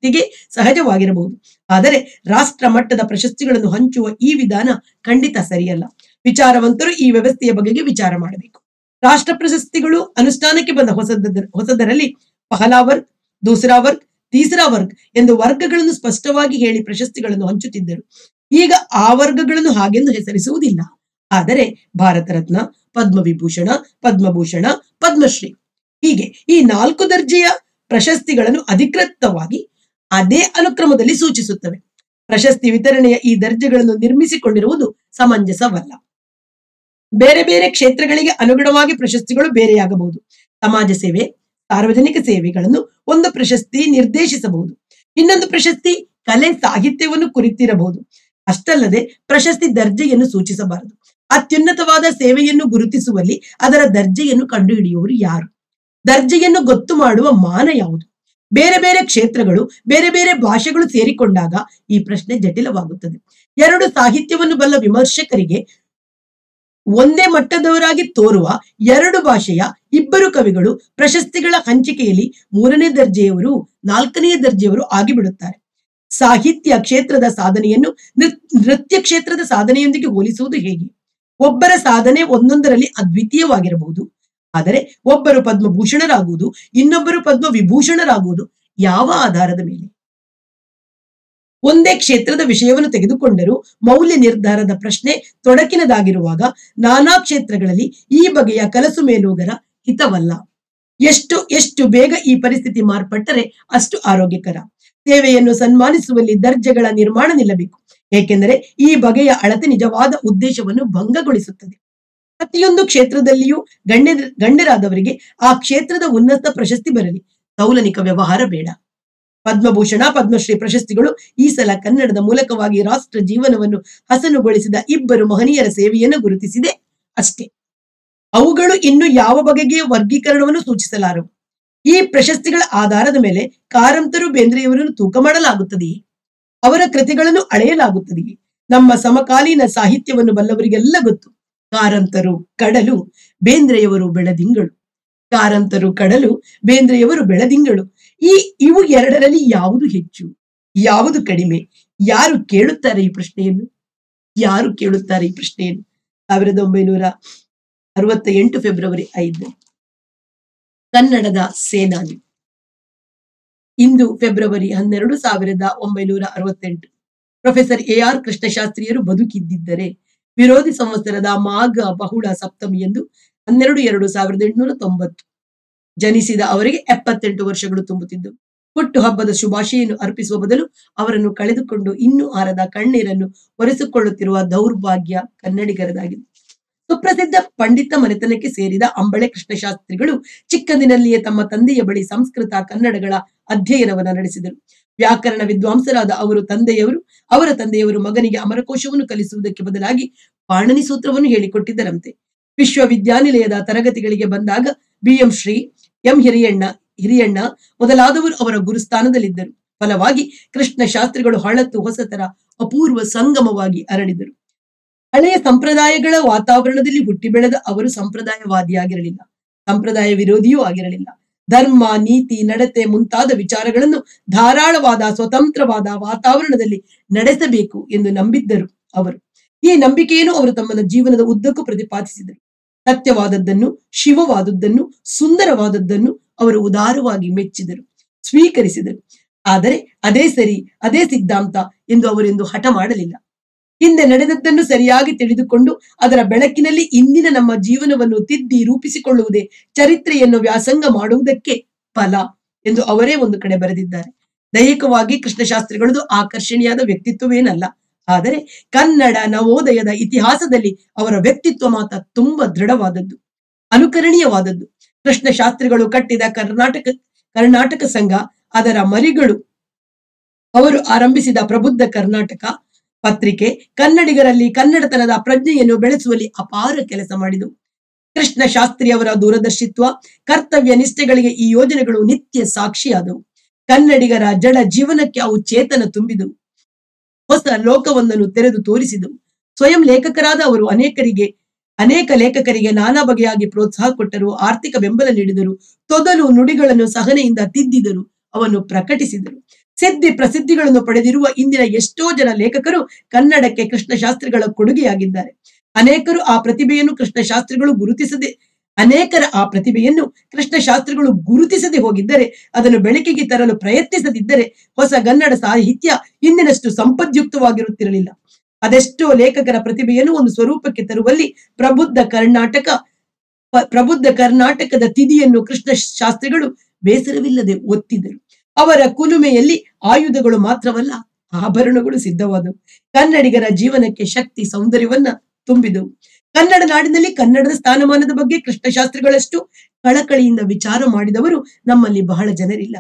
ವ್ಯಕ್ತಿಗೆ ಸಹಜವಾಗಿರಬಹುದು ಆದರೆ ರಾಷ್ಟ್ರ ಮಟ್ಟದ ಪ್ರಶಸ್ತಿಗಳನ್ನು ಹಂಚುವ ಈ ವಿಧಾನ ಖಂಡಿತ ಸರಿಯಲ್ಲ ವಿಚಾರವಂತರು ಈ ವ್ಯವಸ್ಥೆಯ ಬಗೆಗೆ ವಿಚಾರ ಮಾಡಬೇಕು ರಾಷ್ಟ್ರ ಪ್ರಶಸ್ತಿಗಳು ಅನುಷ್ಠಾನಕ್ಕೆ ಬಂದ ಹೊಸದ ಹೊಸದರಲ್ಲಿ ಪಹಲಾ ವರ್ಗ್ ದೂಸರಾ ವರ್ಗ್ ತೀಸರಾ ವರ್ಗ್ ಎಂದು ವರ್ಗಗಳನ್ನು ಸ್ಪಷ್ಟವಾಗಿ ಹೇಳಿ ಪ್ರಶಸ್ತಿಗಳನ್ನು ಹಂಚುತ್ತಿದ್ದರು ಈಗ ಆ ವರ್ಗಗಳನ್ನು ಹಾಗೆಂದು ಹೆಸರಿಸುವುದಿಲ್ಲ ಆದರೆ ಭಾರತ ರತ್ನ ಪದ್ಮವಿಭೂಷಣ ಪದ್ಮಭೂಷಣ ಪದ್ಮಶ್ರೀ ಹೀಗೆ ಈ ನಾಲ್ಕು ದರ್ಜೆಯ ಪ್ರಶಸ್ತಿಗಳನ್ನು ಅಧಿಕೃತವಾಗಿ ಅದೇ ಅನುಕ್ರಮದಲ್ಲಿ ಸೂಚಿಸುತ್ತವೆ ಪ್ರಶಸ್ತಿ ವಿತರಣೆಯ ಈ ದರ್ಜೆಗಳನ್ನು ನಿರ್ಮಿಸಿಕೊಂಡಿರುವುದು ಸಮಂಜಸವಲ್ಲ ಬೇರೆ ಬೇರೆ ಕ್ಷೇತ್ರಗಳಿಗೆ ಅನುಗುಣವಾಗಿ ಪ್ರಶಸ್ತಿಗಳು ಬೇರೆಯಾಗಬಹುದು ಸಮಾಜ ಸೇವೆ ಸಾರ್ವಜನಿಕ ಸೇವೆಗಳನ್ನು ಒಂದು ಪ್ರಶಸ್ತಿ ನಿರ್ದೇಶಿಸಬಹುದು ಇನ್ನೊಂದು ಪ್ರಶಸ್ತಿ ಕಲೆ ಸಾಹಿತ್ಯವನ್ನು ಕುರಿತಿರಬಹುದು ಅಷ್ಟಲ್ಲದೆ ಪ್ರಶಸ್ತಿ ದರ್ಜೆಯನ್ನು ಸೂಚಿಸಬಾರದು ಅತ್ಯುನ್ನತವಾದ ಸೇವೆಯನ್ನು ಗುರುತಿಸುವಲ್ಲಿ ಅದರ ದರ್ಜೆಯನ್ನು ಕಂಡುಹಿಡಿಯುವವರು ಯಾರು ದರ್ಜೆಯನ್ನು ಗೊತ್ತು ಮಾಡುವ ಮಾನ ಯಾವುದು ಬೇರೆ ಬೇರೆ ಕ್ಷೇತ್ರಗಳು ಬೇರೆ ಬೇರೆ ಭಾಷೆಗಳು ಸೇರಿಕೊಂಡಾಗ ಈ ಪ್ರಶ್ನೆ ಜಟಿಲವಾಗುತ್ತದೆ ಎರಡು ಸಾಹಿತ್ಯವನ್ನು ಬಲ್ಲ ವಿಮರ್ಶಕರಿಗೆ ಒಂದೇ ಮಟ್ಟದವರಾಗಿ ತೋರುವ ಎರಡು ಭಾಷೆಯ ಇಬ್ಬರು ಕವಿಗಳು ಪ್ರಶಸ್ತಿಗಳ ಹಂಚಿಕೆಯಲ್ಲಿ ಮೂರನೇ ದರ್ಜೆಯವರು ನಾಲ್ಕನೇ ದರ್ಜೆಯವರು ಆಗಿಬಿಡುತ್ತಾರೆ ಸಾಹಿತ್ಯ ಕ್ಷೇತ್ರದ ಸಾಧನೆಯನ್ನು ನೃ- ನೃತ್ಯ ಕ್ಷೇತ್ರದ ಸಾಧನೆಯೊಂದಿಗೆ ಹೋಲಿಸುವುದು ಹೇಗೆ ಒಬ್ಬರ ಸಾಧನೆ ಒಂದೊಂದರಲ್ಲಿ ಅದ್ವಿತೀಯವಾಗಿರಬಹುದು ಆದರೆ ಒಬ್ಬರು ಪದ್ಮಭೂಷಣರಾಗುವುದು ಇನ್ನೊಬ್ಬರು ಪದ್ಮ ವಿಭೂಷಣರಾಗುವುದು ಯಾವ ಆಧಾರದ ಮೇಲೆ ಒಂದೇ ಕ್ಷೇತ್ರದ ವಿಷಯವನ್ನು ತೆಗೆದುಕೊಂಡರೂ ಮೌಲ್ಯ ನಿರ್ಧಾರದ ಪ್ರಶ್ನೆ ತೊಡಕಿನದಾಗಿರುವಾಗ ನಾನಾ ಕ್ಷೇತ್ರಗಳಲ್ಲಿ ಈ ಬಗೆಯ ಕಲಸು ಮೇಲೋಗರ ಹಿತವಲ್ಲ ಎಷ್ಟು ಎಷ್ಟು ಬೇಗ ಈ ಪರಿಸ್ಥಿತಿ ಮಾರ್ಪಟ್ಟರೆ ಅಷ್ಟು ಆರೋಗ್ಯಕರ ಸೇವೆಯನ್ನು ಸನ್ಮಾನಿಸುವಲ್ಲಿ ದರ್ಜೆಗಳ ನಿರ್ಮಾಣ ನಿಲ್ಲಬೇಕು ಏಕೆಂದರೆ ಈ ಬಗೆಯ ಅಳತೆ ನಿಜವಾದ ಉದ್ದೇಶವನ್ನು ಭಂಗಗೊಳಿಸುತ್ತದೆ ಪ್ರತಿಯೊಂದು ಕ್ಷೇತ್ರದಲ್ಲಿಯೂ ಗಣ್ಯ ಗಣ್ಯರಾದವರಿಗೆ ಆ ಕ್ಷೇತ್ರದ ಉನ್ನತ ಪ್ರಶಸ್ತಿ ಬರಲಿ ತೌಲನಿಕ ವ್ಯವಹಾರ ಬೇಡ ಪದ್ಮಭೂಷಣ ಪದ್ಮಶ್ರೀ ಪ್ರಶಸ್ತಿಗಳು ಈ ಸಲ ಕನ್ನಡದ ಮೂಲಕವಾಗಿ ರಾಷ್ಟ್ರ ಜೀವನವನ್ನು ಹಸನುಗೊಳಿಸಿದ ಇಬ್ಬರು ಮಹನೀಯರ ಸೇವೆಯನ್ನು ಗುರುತಿಸಿದೆ ಅಷ್ಟೇ ಅವುಗಳು ಇನ್ನು ಯಾವ ಬಗೆಗೆ ವರ್ಗೀಕರಣವನ್ನು ಸೂಚಿಸಲಾರವು ಈ ಪ್ರಶಸ್ತಿಗಳ ಆಧಾರದ ಮೇಲೆ ಕಾರಂತರು ಬೇಂದ್ರೆಯವರನ್ನು ತೂಕ ಮಾಡಲಾಗುತ್ತದೆಯೇ ಅವರ ಕೃತಿಗಳನ್ನು ಅಳೆಯಲಾಗುತ್ತದೆಯೇ ನಮ್ಮ ಸಮಕಾಲೀನ ಸಾಹಿತ್ಯವನ್ನು ಬಲ್ಲವರಿಗೆಲ್ಲ ಗೊತ್ತು ಕಾರಂತರು ಕಡಲು ಬೇಂದ್ರೆಯವರು ಬೆಳದಿಂಗಳು ಕಾರಂತರು ಕಡಲು ಬೇಂದ್ರೆಯವರು ಬೆಳದಿಂಗಳು ಈ ಇವು ಎರಡರಲ್ಲಿ ಯಾವುದು ಹೆಚ್ಚು ಯಾವುದು ಕಡಿಮೆ ಯಾರು ಕೇಳುತ್ತಾರೆ ಈ ಪ್ರಶ್ನೆಯನ್ನು ಯಾರು ಕೇಳುತ್ತಾರೆ ಈ ಪ್ರಶ್ನೆಯನ್ನು ಸಾವಿರದ ಒಂಬೈನೂರ ಅರವತ್ತ ಎಂಟು ಫೆಬ್ರವರಿ ಐದು ಕನ್ನಡದ ಸೇನಾನಿ ಇಂದು ಫೆಬ್ರವರಿ ಹನ್ನೆರಡು ಸಾವಿರದ ಒಂಬೈನೂರ ಅರವತ್ತೆಂಟು ಪ್ರೊಫೆಸರ್ ಎ ಆರ್ ಕೃಷ್ಣಶಾಸ್ತ್ರಿಯರು ಬದುಕಿದ್ದಿದ್ದರೆ ವಿರೋಧಿ ಸಂವತ್ಸರದ ಮಾಘ ಬಹುಳ ಸಪ್ತಮಿಯಂದು ಹನ್ನೆರಡು ಎರಡು ಸಾವಿರದ ಎಂಟುನೂರ ತೊಂಬತ್ತು ಜನಿಸಿದ ಅವರಿಗೆ ಎಪ್ಪತ್ತೆಂಟು ವರ್ಷಗಳು ತುಂಬುತ್ತಿದ್ದವು ಹುಟ್ಟು ಹಬ್ಬದ ಶುಭಾಶಯನ್ನು ಅರ್ಪಿಸುವ ಬದಲು ಅವರನ್ನು ಕಳೆದುಕೊಂಡು ಇನ್ನೂ ಆರದ ಕಣ್ಣೀರನ್ನು ಒರೆಸಿಕೊಳ್ಳುತ್ತಿರುವ ದೌರ್ಭಾಗ್ಯ ಕನ್ನಡಿಗರದಾಗಿದೆ ಸುಪ್ರಸಿದ್ಧ ಪಂಡಿತ ಮನೆತನಕ್ಕೆ ಸೇರಿದ ಅಂಬಳೆ ಕೃಷ್ಣಶಾಸ್ತ್ರಿಗಳು ಚಿಕ್ಕಂದಿನಲ್ಲಿಯೇ ತಮ್ಮ ತಂದೆಯ ಬಳಿ ಸಂಸ್ಕೃತ ಕನ್ನಡಗಳ ಅಧ್ಯಯನವನ್ನ ನಡೆಸಿದರು ವ್ಯಾಕರಣ ವಿದ್ವಾಂಸರಾದ ಅವರು ತಂದೆಯವರು ಅವರ ತಂದೆಯವರು ಮಗನಿಗೆ ಅಮರಕೋಶವನ್ನು ಕಲಿಸುವುದಕ್ಕೆ ಬದಲಾಗಿ ಪಾಣನಿ ಸೂತ್ರವನ್ನು ಹೇಳಿಕೊಟ್ಟಿದ್ದರಂತೆ ವಿಶ್ವವಿದ್ಯಾನಿಲಯದ ತರಗತಿಗಳಿಗೆ ಬಂದಾಗ B M Shri M Hiriyanna Hiriyanna ಮೊದಲಾದವರು ಅವರ ಗುರುಸ್ಥಾನದಲ್ಲಿದ್ದರು ಫಲವಾಗಿ ಕೃಷ್ಣ ಶಾಸ್ತ್ರಿಗಳು ಹಳತು ಹೊಸತರ ಅಪೂರ್ವ ಸಂಗಮವಾಗಿ ಅರಳಿದರು ಹಳೆಯ ಸಂಪ್ರದಾಯಗಳ ವಾತಾವರಣದಲ್ಲಿ ಹುಟ್ಟಿ ಬೆಳೆದ ಅವರು ಸಂಪ್ರದಾಯವಾದಿಯಾಗಿರಲಿಲ್ಲ ಸಂಪ್ರದಾಯ ವಿರೋಧಿಯೂ ಆಗಿರಲಿಲ್ಲ ಧರ್ಮ ನೀತಿ ನಡತೆ ಮುಂತಾದ ವಿಚಾರಗಳನ್ನು ಧಾರಾಳವಾದ ಸ್ವತಂತ್ರವಾದ ವಾತಾವರಣದಲ್ಲಿ ನಡೆಸಬೇಕು ಎಂದು ನಂಬಿದ್ದರು ಅವರು ಈ ನಂಬಿಕೆಯನ್ನು ಅವರು ತಮ್ಮ ಜೀವನದ ಉದ್ದಕ್ಕೂ ಪ್ರತಿಪಾದಿಸಿದರು ಸತ್ಯವಾದದ್ದನ್ನು ಶಿವವಾದದ್ದನ್ನು ಸುಂದರವಾದದ್ದನ್ನು ಅವರು ಉದಾರವಾಗಿ ಮೆಚ್ಚಿದರು ಸ್ವೀಕರಿಸಿದರು ಆದರೆ ಅದೇ ಸರಿ ಅದೇ ಸಿದ್ಧಾಂತ ಎಂದು ಅವರೆಂದು ಹಠ ಮಾಡಲಿಲ್ಲ ಹಿಂದೆ ನಡೆದದ್ದನ್ನು ಸರಿಯಾಗಿ ತಿಳಿದುಕೊಂಡು ಅದರ ಬೆಳಕಿನಲ್ಲಿ ಇಂದಿನ ನಮ್ಮ ಜೀವನವನ್ನು ತಿದ್ದಿ ರೂಪಿಸಿಕೊಳ್ಳುವುದೇ ಚರಿತ್ರೆಯನ್ನು ವ್ಯಾಸಂಗ ಮಾಡುವುದಕ್ಕೆ ಫಲ ಎಂದು ಅವರೇ ಒಂದು ಕಡೆ ಬರೆದಿದ್ದಾರೆ ದೈಹಿಕವಾಗಿ ಕೃಷ್ಣಶಾಸ್ತ್ರಿಗಳದು ಆಕರ್ಷಣೀಯಾದ ವ್ಯಕ್ತಿತ್ವವೇನಲ್ಲ ಆದರೆ ಕನ್ನಡ ನವೋದಯದ ಇತಿಹಾಸದಲ್ಲಿ ಅವರ ವ್ಯಕ್ತಿತ್ವ ಮಾತ್ರ ತುಂಬಾ ದೃಢವಾದದ್ದು ಅನುಕರಣೀಯವಾದದ್ದು ಕೃಷ್ಣಶಾಸ್ತ್ರಿಗಳು ಕಟ್ಟಿದ ಕರ್ನಾಟಕ ಕರ್ನಾಟಕ ಸಂಘ ಅದರ ಮರಿಗಳು ಅವರು ಆರಂಭಿಸಿದ ಪ್ರಬುದ್ಧ ಕರ್ನಾಟಕ ಪತ್ರಿಕೆ ಕನ್ನಡಿಗರಲ್ಲಿ ಕನ್ನಡತನದ ಪ್ರಜ್ಞೆಯನ್ನು ಬೆಳೆಸುವಲ್ಲಿ ಅಪಾರ ಕೆಲಸ ಮಾಡಿದವು ಕೃಷ್ಣ ಶಾಸ್ತ್ರಿ ಅವರ ದೂರದರ್ಶಿತ್ವ ಕರ್ತವ್ಯ ನಿಷ್ಠೆಗಳಿಗೆ ಈ ಯೋಜನೆಗಳು ನಿತ್ಯ ಸಾಕ್ಷಿಯಾದವು ಕನ್ನಡಿಗರ ಜಡ ಜೀವನಕ್ಕೆ ಅವು ಚೇತನ ತುಂಬಿದವು ಹೊಸ ಲೋಕವೊಂದನ್ನು ತೆರೆದು ತೋರಿಸಿದವು ಸ್ವಯಂ ಲೇಖಕರಾದ ಅವರು ಅನೇಕರಿಗೆ ಅನೇಕ ಲೇಖಕರಿಗೆ ನಾನಾ ಬಗೆಯಾಗಿ ಪ್ರೋತ್ಸಾಹ ಕೊಟ್ಟರು ಆರ್ಥಿಕ ಬೆಂಬಲ ನೀಡಿದರು ತೊದಲು ನುಡಿಗಳನ್ನು ಸಹನೆಯಿಂದ ತಿದ್ದಿದರು ಅವನ್ನು ಪ್ರಕಟಿಸಿದರು ಸಿದ್ಧಿ ಪ್ರಸಿದ್ಧಿಗಳನ್ನು ಪಡೆದಿರುವ ಇಂದಿನ ಎಷ್ಟೋ ಜನ ಲೇಖಕರು ಕನ್ನಡಕ್ಕೆ ಕೃಷ್ಣ ಶಾಸ್ತ್ರಿಗಳ ಕೊಡುಗೆಯಾಗಿದ್ದಾರೆ ಅನೇಕರು ಆ ಪ್ರತಿಭೆಯನ್ನು ಕೃಷ್ಣ ಶಾಸ್ತ್ರಿಗಳು ಗುರುತಿಸದೆ ಅನೇಕರ ಆ ಪ್ರತಿಭೆಯನ್ನು ಕೃಷ್ಣ ಶಾಸ್ತ್ರಿಗಳು ಗುರುತಿಸದೆ ಹೋಗಿದ್ದರೆ ಅದನ್ನು ಬೆಳಕಿಗೆ ತರಲು ಪ್ರಯತ್ನಿಸದಿದ್ದರೆ ಹೊಸ ಕನ್ನಡ ಸಾಹಿತ್ಯ ಇಂದಿನಷ್ಟು ಸಂಪದ್ಯುಕ್ತವಾಗಿರುತ್ತಿರಲಿಲ್ಲ ಅದೆಷ್ಟೋ ಲೇಖಕರ ಪ್ರತಿಭೆಯನ್ನು ಒಂದು ಸ್ವರೂಪಕ್ಕೆ ತರುವಲ್ಲಿ ಪ್ರಬುದ್ಧ ಕರ್ನಾಟಕ ಪ- ಪ್ರಬುದ್ಧ ಕರ್ನಾಟಕದ ತಿದಿಯನ್ನು ಕೃಷ್ಣ ಶಾಸ್ತ್ರಿಗಳು ಬೇಸರವಿಲ್ಲದೆ ಒತ್ತಿದರು ಅವರ ಕುಲುಮೆಯಲ್ಲಿ ಆಯುಧಗಳು ಮಾತ್ರವಲ್ಲ ಆಭರಣಗಳು ಸಿದ್ಧವಾದವು ಕನ್ನಡಿಗರ ಜೀವನಕ್ಕೆ ಶಕ್ತಿ ಸೌಂದರ್ಯವನ್ನ ತುಂಬಿದವು ಕನ್ನಡ ನಾಡಿನಲ್ಲಿ ಕನ್ನಡದ ಸ್ಥಾನಮಾನದ ಬಗ್ಗೆ ಕೃಷ್ಣಶಾಸ್ತ್ರಿಗಳಷ್ಟು ಕಳಕಳಿಯಿಂದ ವಿಚಾರ ಮಾಡಿದವರು ನಮ್ಮಲ್ಲಿ ಬಹಳ ಜನರಿಲ್ಲ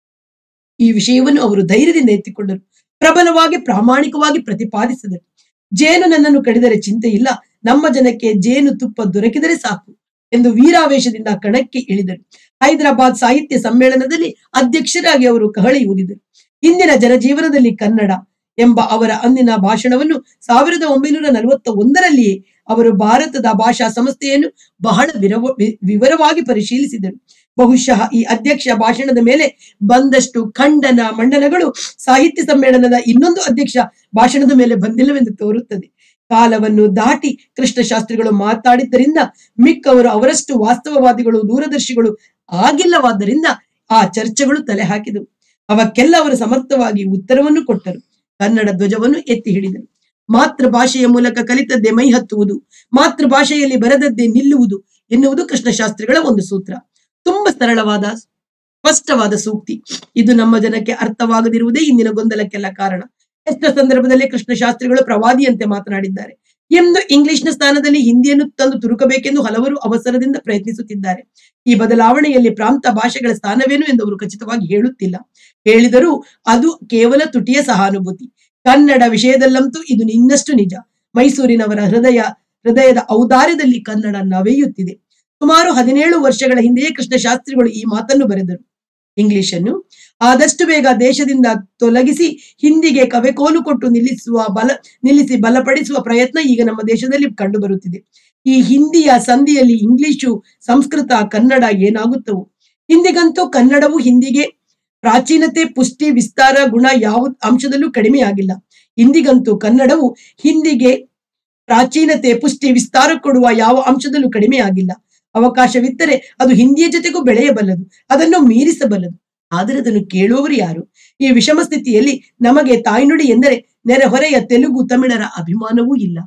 ಈ ವಿಷಯವನ್ನು ಅವರು ಧೈರ್ಯದಿಂದ ಎತ್ತಿಕೊಂಡರು ಪ್ರಬಲವಾಗಿ ಪ್ರಾಮಾಣಿಕವಾಗಿ ಪ್ರತಿಪಾದಿಸಿದರು ಜೇನು ನನ್ನನ್ನು ಕಡಿದರೆ ಚಿಂತೆ ಇಲ್ಲ ನಮ್ಮ ಜನಕ್ಕೆ ಜೇನು ತುಪ್ಪ ದೊರಕಿದರೆ ಸಾಕು ಎಂದು ವೀರಾವೇಶದಿಂದ ಕಣಕ್ಕೆ ಇಳಿದರು ಹೈದರಾಬಾದ್ ಸಾಹಿತ್ಯ ಸಮ್ಮೇಳನದಲ್ಲಿ ಅಧ್ಯಕ್ಷರಾಗಿ ಅವರು ಕಹಳಿ ಊದಿದರು ಇಂದಿನ ಜನಜೀವನದಲ್ಲಿ ಕನ್ನಡ ಎಂಬ ಅವರ ಅಂದಿನ ಭಾಷಣವನ್ನು ಸಾವಿರದ ಒಂಬೈನೂರ ನಲವತ್ತ ಒಂದರಲ್ಲಿಯೇ ಅವರು ಭಾರತದ ಭಾಷಾ ಸಂಸ್ಥೆಯನ್ನು ಬಹಳ ವಿರವ ವಿ- ವಿವರವಾಗಿ ಪರಿಶೀಲಿಸಿದರು ಬಹುಶಃ ಈ ಅಧ್ಯಕ್ಷ ಭಾಷಣದ ಮೇಲೆ ಬಂದಷ್ಟು ಖಂಡನ ಮಂಡನಗಳು ಸಾಹಿತ್ಯ ಸಮ್ಮೇಳನದ ಇನ್ನೊಂದು ಅಧ್ಯಕ್ಷ ಭಾಷಣದ ಮೇಲೆ ಬಂದಿಲ್ಲವೆಂದು ತೋರುತ್ತದೆ ಕಾಲವನ್ನು ದಾಟಿ ಕೃಷ್ಣ ಶಾಸ್ತ್ರಿಗಳು ಮಾತಾಡಿದ್ದರಿಂದ ಮಿಕ್ಕವರು ಅವರಷ್ಟು ವಾಸ್ತವವಾದಿಗಳು ದೂರದರ್ಶಿಗಳು ಆಗಿಲ್ಲವಾದ್ದರಿಂದ ಆ ಚರ್ಚೆಗಳು ತಲೆ ಹಾಕಿದವು ಅವಕ್ಕೆಲ್ಲ ಅವರು ಸಮರ್ಥವಾಗಿ ಉತ್ತರವನ್ನು ಕೊಟ್ಟರು ಕನ್ನಡ ಧ್ವಜವನ್ನು ಎತ್ತಿ ಹಿಡಿದರು ಮಾತೃಭಾಷೆಯ ಮೂಲಕ ಕಲಿತದ್ದೇ ಮೈ ಹತ್ತುವುದು ಮಾತೃಭಾಷೆಯಲ್ಲಿ ಬರೆದದ್ದೇ ನಿಲ್ಲುವುದು ಎನ್ನುವುದು ಕೃಷ್ಣಶಾಸ್ತ್ರಿಗಳ ಒಂದು ಸೂತ್ರ ತುಂಬಾ ಸರಳವಾದ ಸ್ಪಷ್ಟವಾದ ಸೂಕ್ತಿ ಇದು ನಮ್ಮ ಜನಕ್ಕೆ ಅರ್ಥವಾಗದಿರುವುದೇ ಇಂದಿನ ಗೊಂದಲಕ್ಕೆಲ್ಲ ಕಾರಣ ಎಷ್ಟೋ ಸಂದರ್ಭದಲ್ಲಿ ಕೃಷ್ಣಶಾಸ್ತ್ರಿಗಳು ಪ್ರವಾದಿಯಂತೆ ಮಾತನಾಡಿದ್ದಾರೆ ಎಂದು ಇಂಗ್ಲಿಷ್ನ ಸ್ಥಾನದಲ್ಲಿ ಹಿಂದಿಯನ್ನು ತಂದು ತುರುಕಬೇಕೆಂದು ಹಲವರು ಅವಸರದಿಂದ ಪ್ರಯತ್ನಿಸುತ್ತಿದ್ದಾರೆ ಈ ಬದಲಾವಣೆಯಲ್ಲಿ ಪ್ರಾಂತ ಭಾಷೆಗಳ ಸ್ಥಾನವೇನು ಎಂದು ಅವರು ಖಚಿತವಾಗಿ ಹೇಳುತ್ತಿಲ್ಲ ಹೇಳಿದರೂ ಅದು ಕೇವಲ ತುಟಿಯ ಸಹಾನುಭೂತಿ ಕನ್ನಡ ವಿಷಯದಲ್ಲಂತೂ ಇದು ಇನ್ನಷ್ಟು ನಿಜ ಮೈಸೂರಿನವರ ಹೃದಯ ಹೃದಯದ ಔದಾರ್ಯದಲ್ಲಿ ಕನ್ನಡ ನವೆಯುತ್ತಿದೆ ಸುಮಾರು ಹದಿನೇಳು ವರ್ಷಗಳ ಹಿಂದೆಯೇ ಕೃಷ್ಣಶಾಸ್ತ್ರಿಗಳು ಈ ಮಾತನ್ನು ಬರೆದರು ಇಂಗ್ಲಿಷನ್ನು ಆದಷ್ಟು ಬೇಗ ದೇಶದಿಂದ ತೊಲಗಿಸಿ ಹಿಂದಿಗೆ ಕವೆಕೋಲು ಕೊಟ್ಟು ನಿಲ್ಲಿಸುವ ಬಲ ನಿಲ್ಲಿಸಿ ಬಲಪಡಿಸುವ ಪ್ರಯತ್ನ ಈಗ ನಮ್ಮ ದೇಶದಲ್ಲಿ ಕಂಡುಬರುತ್ತಿದೆ ಈ ಹಿಂದಿಯ ಸಂಧಿಯಲ್ಲಿ ಇಂಗ್ಲಿಶು ಸಂಸ್ಕೃತ ಕನ್ನಡ ಏನಾಗುತ್ತವು ಹಿಂದಿಗಂತೂ ಕನ್ನಡವು ಹಿಂದಿಗೆ ಪ್ರಾಚೀನತೆ ಪುಷ್ಟಿ ವಿಸ್ತಾರ ಗುಣ ಯಾವ ಅಂಶದಲ್ಲೂ ಕಡಿಮೆಯಾಗಿಲ್ಲ ಇಂದಿಗಂತೂ ಕನ್ನಡವು ಹಿಂದಿಗೆ ಪ್ರಾಚೀನತೆ ಪುಷ್ಟಿ ವಿಸ್ತಾರ ಕೊಡುವ ಯಾವ ಅಂಶದಲ್ಲೂ ಕಡಿಮೆಯಾಗಿಲ್ಲ ಅವಕಾಶವಿದ್ದರೆ ಅದು ಹಿಂದಿಯ ಜೊತೆಗೂ ಬೆಳೆಯಬಲ್ಲದು ಅದನ್ನು ಮೀರಿಸಬಲ್ಲದು ಆದರೆ ಅದನ್ನು ಕೇಳುವವರು ಯಾರು ಈ ವಿಷಮ ಸ್ಥಿತಿಯಲ್ಲಿ ನಮಗೆ ತಾಯ್ನುಡಿ ಎಂದರೆ ನೆರೆಹೊರೆಯ ತೆಲುಗು ತಮಿಳರ ಅಭಿಮಾನವೂ ಇಲ್ಲ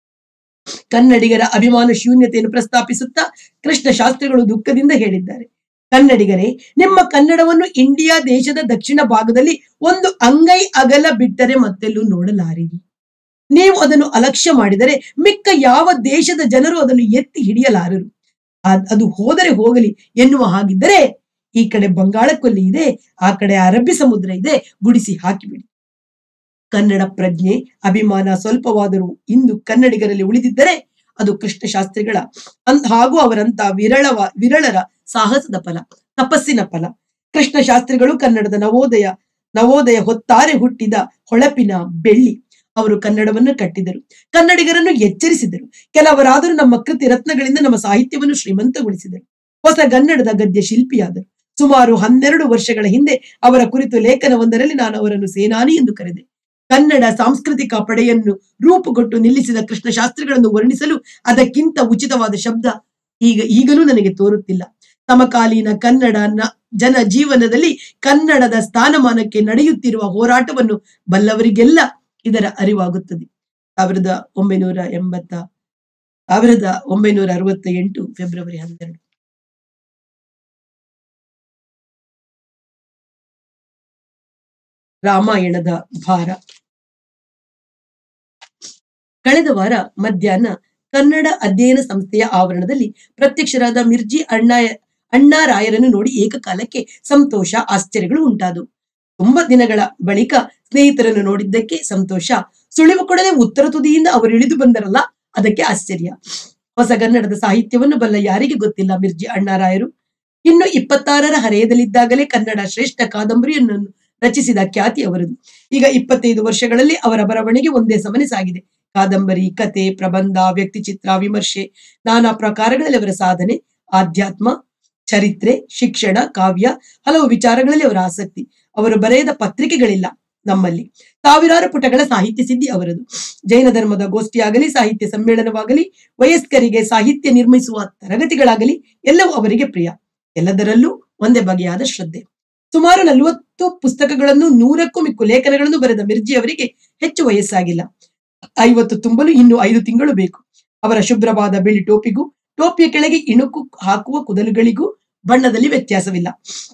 ಕನ್ನಡಿಗರ ಅಭಿಮಾನ ಶೂನ್ಯತೆಯನ್ನು ಪ್ರಸ್ತಾಪಿಸುತ್ತಾ ಕೃಷ್ಣ ಶಾಸ್ತ್ರಿಗಳು ದುಃಖದಿಂದ ಹೇಳಿದ್ದಾರೆ ಕನ್ನಡಿಗರೇ ನಿಮ್ಮ ಕನ್ನಡವನ್ನು ಇಂಡಿಯಾ ದೇಶದ ದಕ್ಷಿಣ ಭಾಗದಲ್ಲಿ ಒಂದು ಅಂಗೈ ಅಗಲ ಬಿಟ್ಟರೆ ಮತ್ತೆಲ್ಲೂ ನೋಡಲಾರಿರಿ ನೀವು ಅದನ್ನು ಅಲಕ್ಷ್ಯ ಮಾಡಿದರೆ ಮಿಕ್ಕ ಯಾವ ದೇಶದ ಜನರು ಅದನ್ನು ಎತ್ತಿ ಹಿಡಿಯಲಾರರು ಅದ್- ಅದು ಹೋದರೆ ಹೋಗಲಿ ಎನ್ನುವ ಹಾಗಿದ್ದರೆ ಈ ಕಡೆ ಬಂಗಾಳ ಕೊಲ್ಲಿ ಇದೆ ಆ ಕಡೆ ಅರಬ್ಬಿ ಸಮುದ್ರ ಇದೆ ಗುಡಿಸಿ ಹಾಕಿಬಿಡಿ ಕನ್ನಡ ಪ್ರಜ್ಞೆ ಅಭಿಮಾನ ಸ್ವಲ್ಪವಾದರೂ ಇಂದು ಕನ್ನಡಿಗರಲ್ಲಿ ಉಳಿದಿದ್ದರೆ ಅದು ಕೃಷ್ಣ ಶಾಸ್ತ್ರಿಗಳ ಅನ್- ಹಾಗೂ ಅವರಂತ ವಿರಳವ ವಿರಳರ ಸಾಹಸದ ಫಲ ತಪಸ್ಸಿನ ಫಲ ಕೃಷ್ಣ ಶಾಸ್ತ್ರಿಗಳು ಕನ್ನಡದ ನವೋದಯ ನವೋದಯ ಹೊತ್ತಾರೆ ಹುಟ್ಟಿದ ಹೊಳಪಿನ ಬೆಳ್ಳಿ ಅವರು ಕನ್ನಡವನ್ನು ಕಟ್ಟಿದರು ಕನ್ನಡಿಗರನ್ನು ಎಚ್ಚರಿಸಿದರು ಕೆಲವರಾದರೂ ನಮ್ಮ ಕೃತಿ ರತ್ನಗಳಿಂದ ನಮ್ಮ ಸಾಹಿತ್ಯವನ್ನು ಶ್ರೀಮಂತಗೊಳಿಸಿದರು ಹೊಸ ಕನ್ನಡದ ಗದ್ಯ ಶಿಲ್ಪಿಯಾದರು ಸುಮಾರು ಹನ್ನೆರಡು ವರ್ಷಗಳ ಹಿಂದೆ ಅವರ ಕುರಿತು ಲೇಖನವೊಂದರಲ್ಲಿ ನಾನು ಅವರನ್ನು ಸೇನಾನಿ ಎಂದು ಕರೆದೆ ಕನ್ನಡ ಸಾಂಸ್ಕೃತಿಕ ಪಡೆಯನ್ನು ರೂಪುಗೊಟ್ಟು ನಿಲ್ಲಿಸಿದ ಕೃಷ್ಣ ಶಾಸ್ತ್ರಿಗಳನ್ನು ವರ್ಣಿಸಲು ಅದಕ್ಕಿಂತ ಉಚಿತವಾದ ಶಬ್ದ ಈಗ ಈಗಲೂ ನನಗೆ ತೋರುತ್ತಿಲ್ಲ ಸಮಕಾಲೀನ ಕನ್ನಡ ನ- ಜನ ಜೀವನದಲ್ಲಿ ಕನ್ನಡದ ಸ್ಥಾನಮಾನಕ್ಕೆ ನಡೆಯುತ್ತಿರುವ ಹೋರಾಟವನ್ನು ಬಲ್ಲವರಿಗೆಲ್ಲ ಇದರ ಅರಿವಾಗುತ್ತದೆ ಸಾವಿರದ ಒಂಬೈನೂರ ಎಂಬತ್ತ ಸಾವಿರದ ಒಂಬೈನೂರ ಅರವತ್ತ ಎಂಟು ಫೆಬ್ರವರಿ ಹನ್ನೆರಡು ರಾಮಾಯಣದ ಭಾರ ಕಳೆದ ವಾರ ಮಧ್ಯಾಹ್ನ ಕನ್ನಡ ಅಧ್ಯಯನ ಸಂಸ್ಥೆಯ ಆವರಣದಲ್ಲಿ ಪ್ರತ್ಯಕ್ಷರಾದ ಮಿರ್ಜಿ ಅಣ್ಣ ಅಣ್ಣಾರಾಯರನ್ನು ನೋಡಿ ಏಕಕಾಲಕ್ಕೆ ಸಂತೋಷ ಆಶ್ಚರ್ಯಗಳು ಉಂಟಾದವು ತುಂಬಾ ದಿನಗಳ ಬಳಿಕ ಸ್ನೇಹಿತರನ್ನು ನೋಡಿದ್ದಕ್ಕೆ ಸಂತೋಷ ಸುಳಿವು ಕೊಡದೆ ಉತ್ತರ ತುದಿಯಿಂದ ಅವರು ಇಳಿದು ಬಂದರಲ್ಲ ಅದಕ್ಕೆ ಆಶ್ಚರ್ಯ ಹೊಸ ಕನ್ನಡದ ಸಾಹಿತ್ಯವನ್ನು ಬಲ್ಲ ಯಾರಿಗೆ ಗೊತ್ತಿಲ್ಲ ಮಿರ್ಜಿ ಅಣ್ಣಾರಾಯರು ಇನ್ನು ಇಪ್ಪತ್ತಾರರ ಹರೆಯದಲ್ಲಿದ್ದಾಗಲೇ ಕನ್ನಡ ಶ್ರೇಷ್ಠ ಕಾದಂಬರಿಯನ್ನು ರಚಿಸಿದ ಖ್ಯಾತಿ ಅವರದು ಈಗ ಇಪ್ಪತ್ತೈದು ವರ್ಷಗಳಲ್ಲಿ ಅವರ ಬರವಣಿಗೆ ಒಂದೇ ಸಮನೆ ಸಾಗಿದೆ ಕಾದಂಬರಿ ಕತೆ ಪ್ರಬಂಧ ವ್ಯಕ್ತಿಚಿತ್ರ ವಿಮರ್ಶೆ ನಾನಾ ಪ್ರಕಾರಗಳಲ್ಲಿ ಅವರ ಸಾಧನೆ ಆಧ್ಯಾತ್ಮ ಚರಿತ್ರೆ ಶಿಕ್ಷಣ ಕಾವ್ಯ ಹಲವು ವಿಚಾರಗಳಲ್ಲಿ ಅವರ ಆಸಕ್ತಿ ಅವರು ಬರೆಯದ ಪತ್ರಿಕೆಗಳಿಲ್ಲ ನಮ್ಮಲ್ಲಿ ಸಾವಿರಾರು ಪುಟಗಳ ಸಾಹಿತ್ಯ ಸಿದ್ಧಿ ಅವರದು ಜೈನ ಧರ್ಮದ ಗೋಷ್ಠಿಯಾಗಲಿ ಸಾಹಿತ್ಯ ಸಮ್ಮೇಳನವಾಗಲಿ ವಯಸ್ಕರಿಗೆ ಸಾಹಿತ್ಯ ನಿರ್ಮಿಸುವ ತರಗತಿಗಳಾಗಲಿ ಎಲ್ಲವೂ ಅವರಿಗೆ ಪ್ರಿಯ ಎಲ್ಲದರಲ್ಲೂ ಒಂದೇ ಬಗೆಯಾದ ಶ್ರದ್ಧೆ ಸುಮಾರು ನಲವತ್ತು ಪುಸ್ತಕಗಳನ್ನು ನೂರಕ್ಕೂ ಮಿಕ್ಕು ಲೇಖನಗಳನ್ನು ಬರೆದ ಮಿರ್ಜಿ ಅವರಿಗೆ ಹೆಚ್ಚು ವಯಸ್ಸಾಗಿಲ್ಲ ಐವತ್ತು ತುಂಬಲು ಇನ್ನು ಐದು ತಿಂಗಳು ಬೇಕು ಅವರ ಶುಭ್ರವಾದ ಬಿಳಿ ಟೋಪಿಗೂ ಟೋಪಿಯ ಕೆಳಗೆ ಇಣುಕು ಹಾಕುವ ಕುದಲುಗಳಿಗೂ ಬಣ್ಣದಲ್ಲಿ ವ್ಯತ್ಯಾಸವಿಲ್ಲ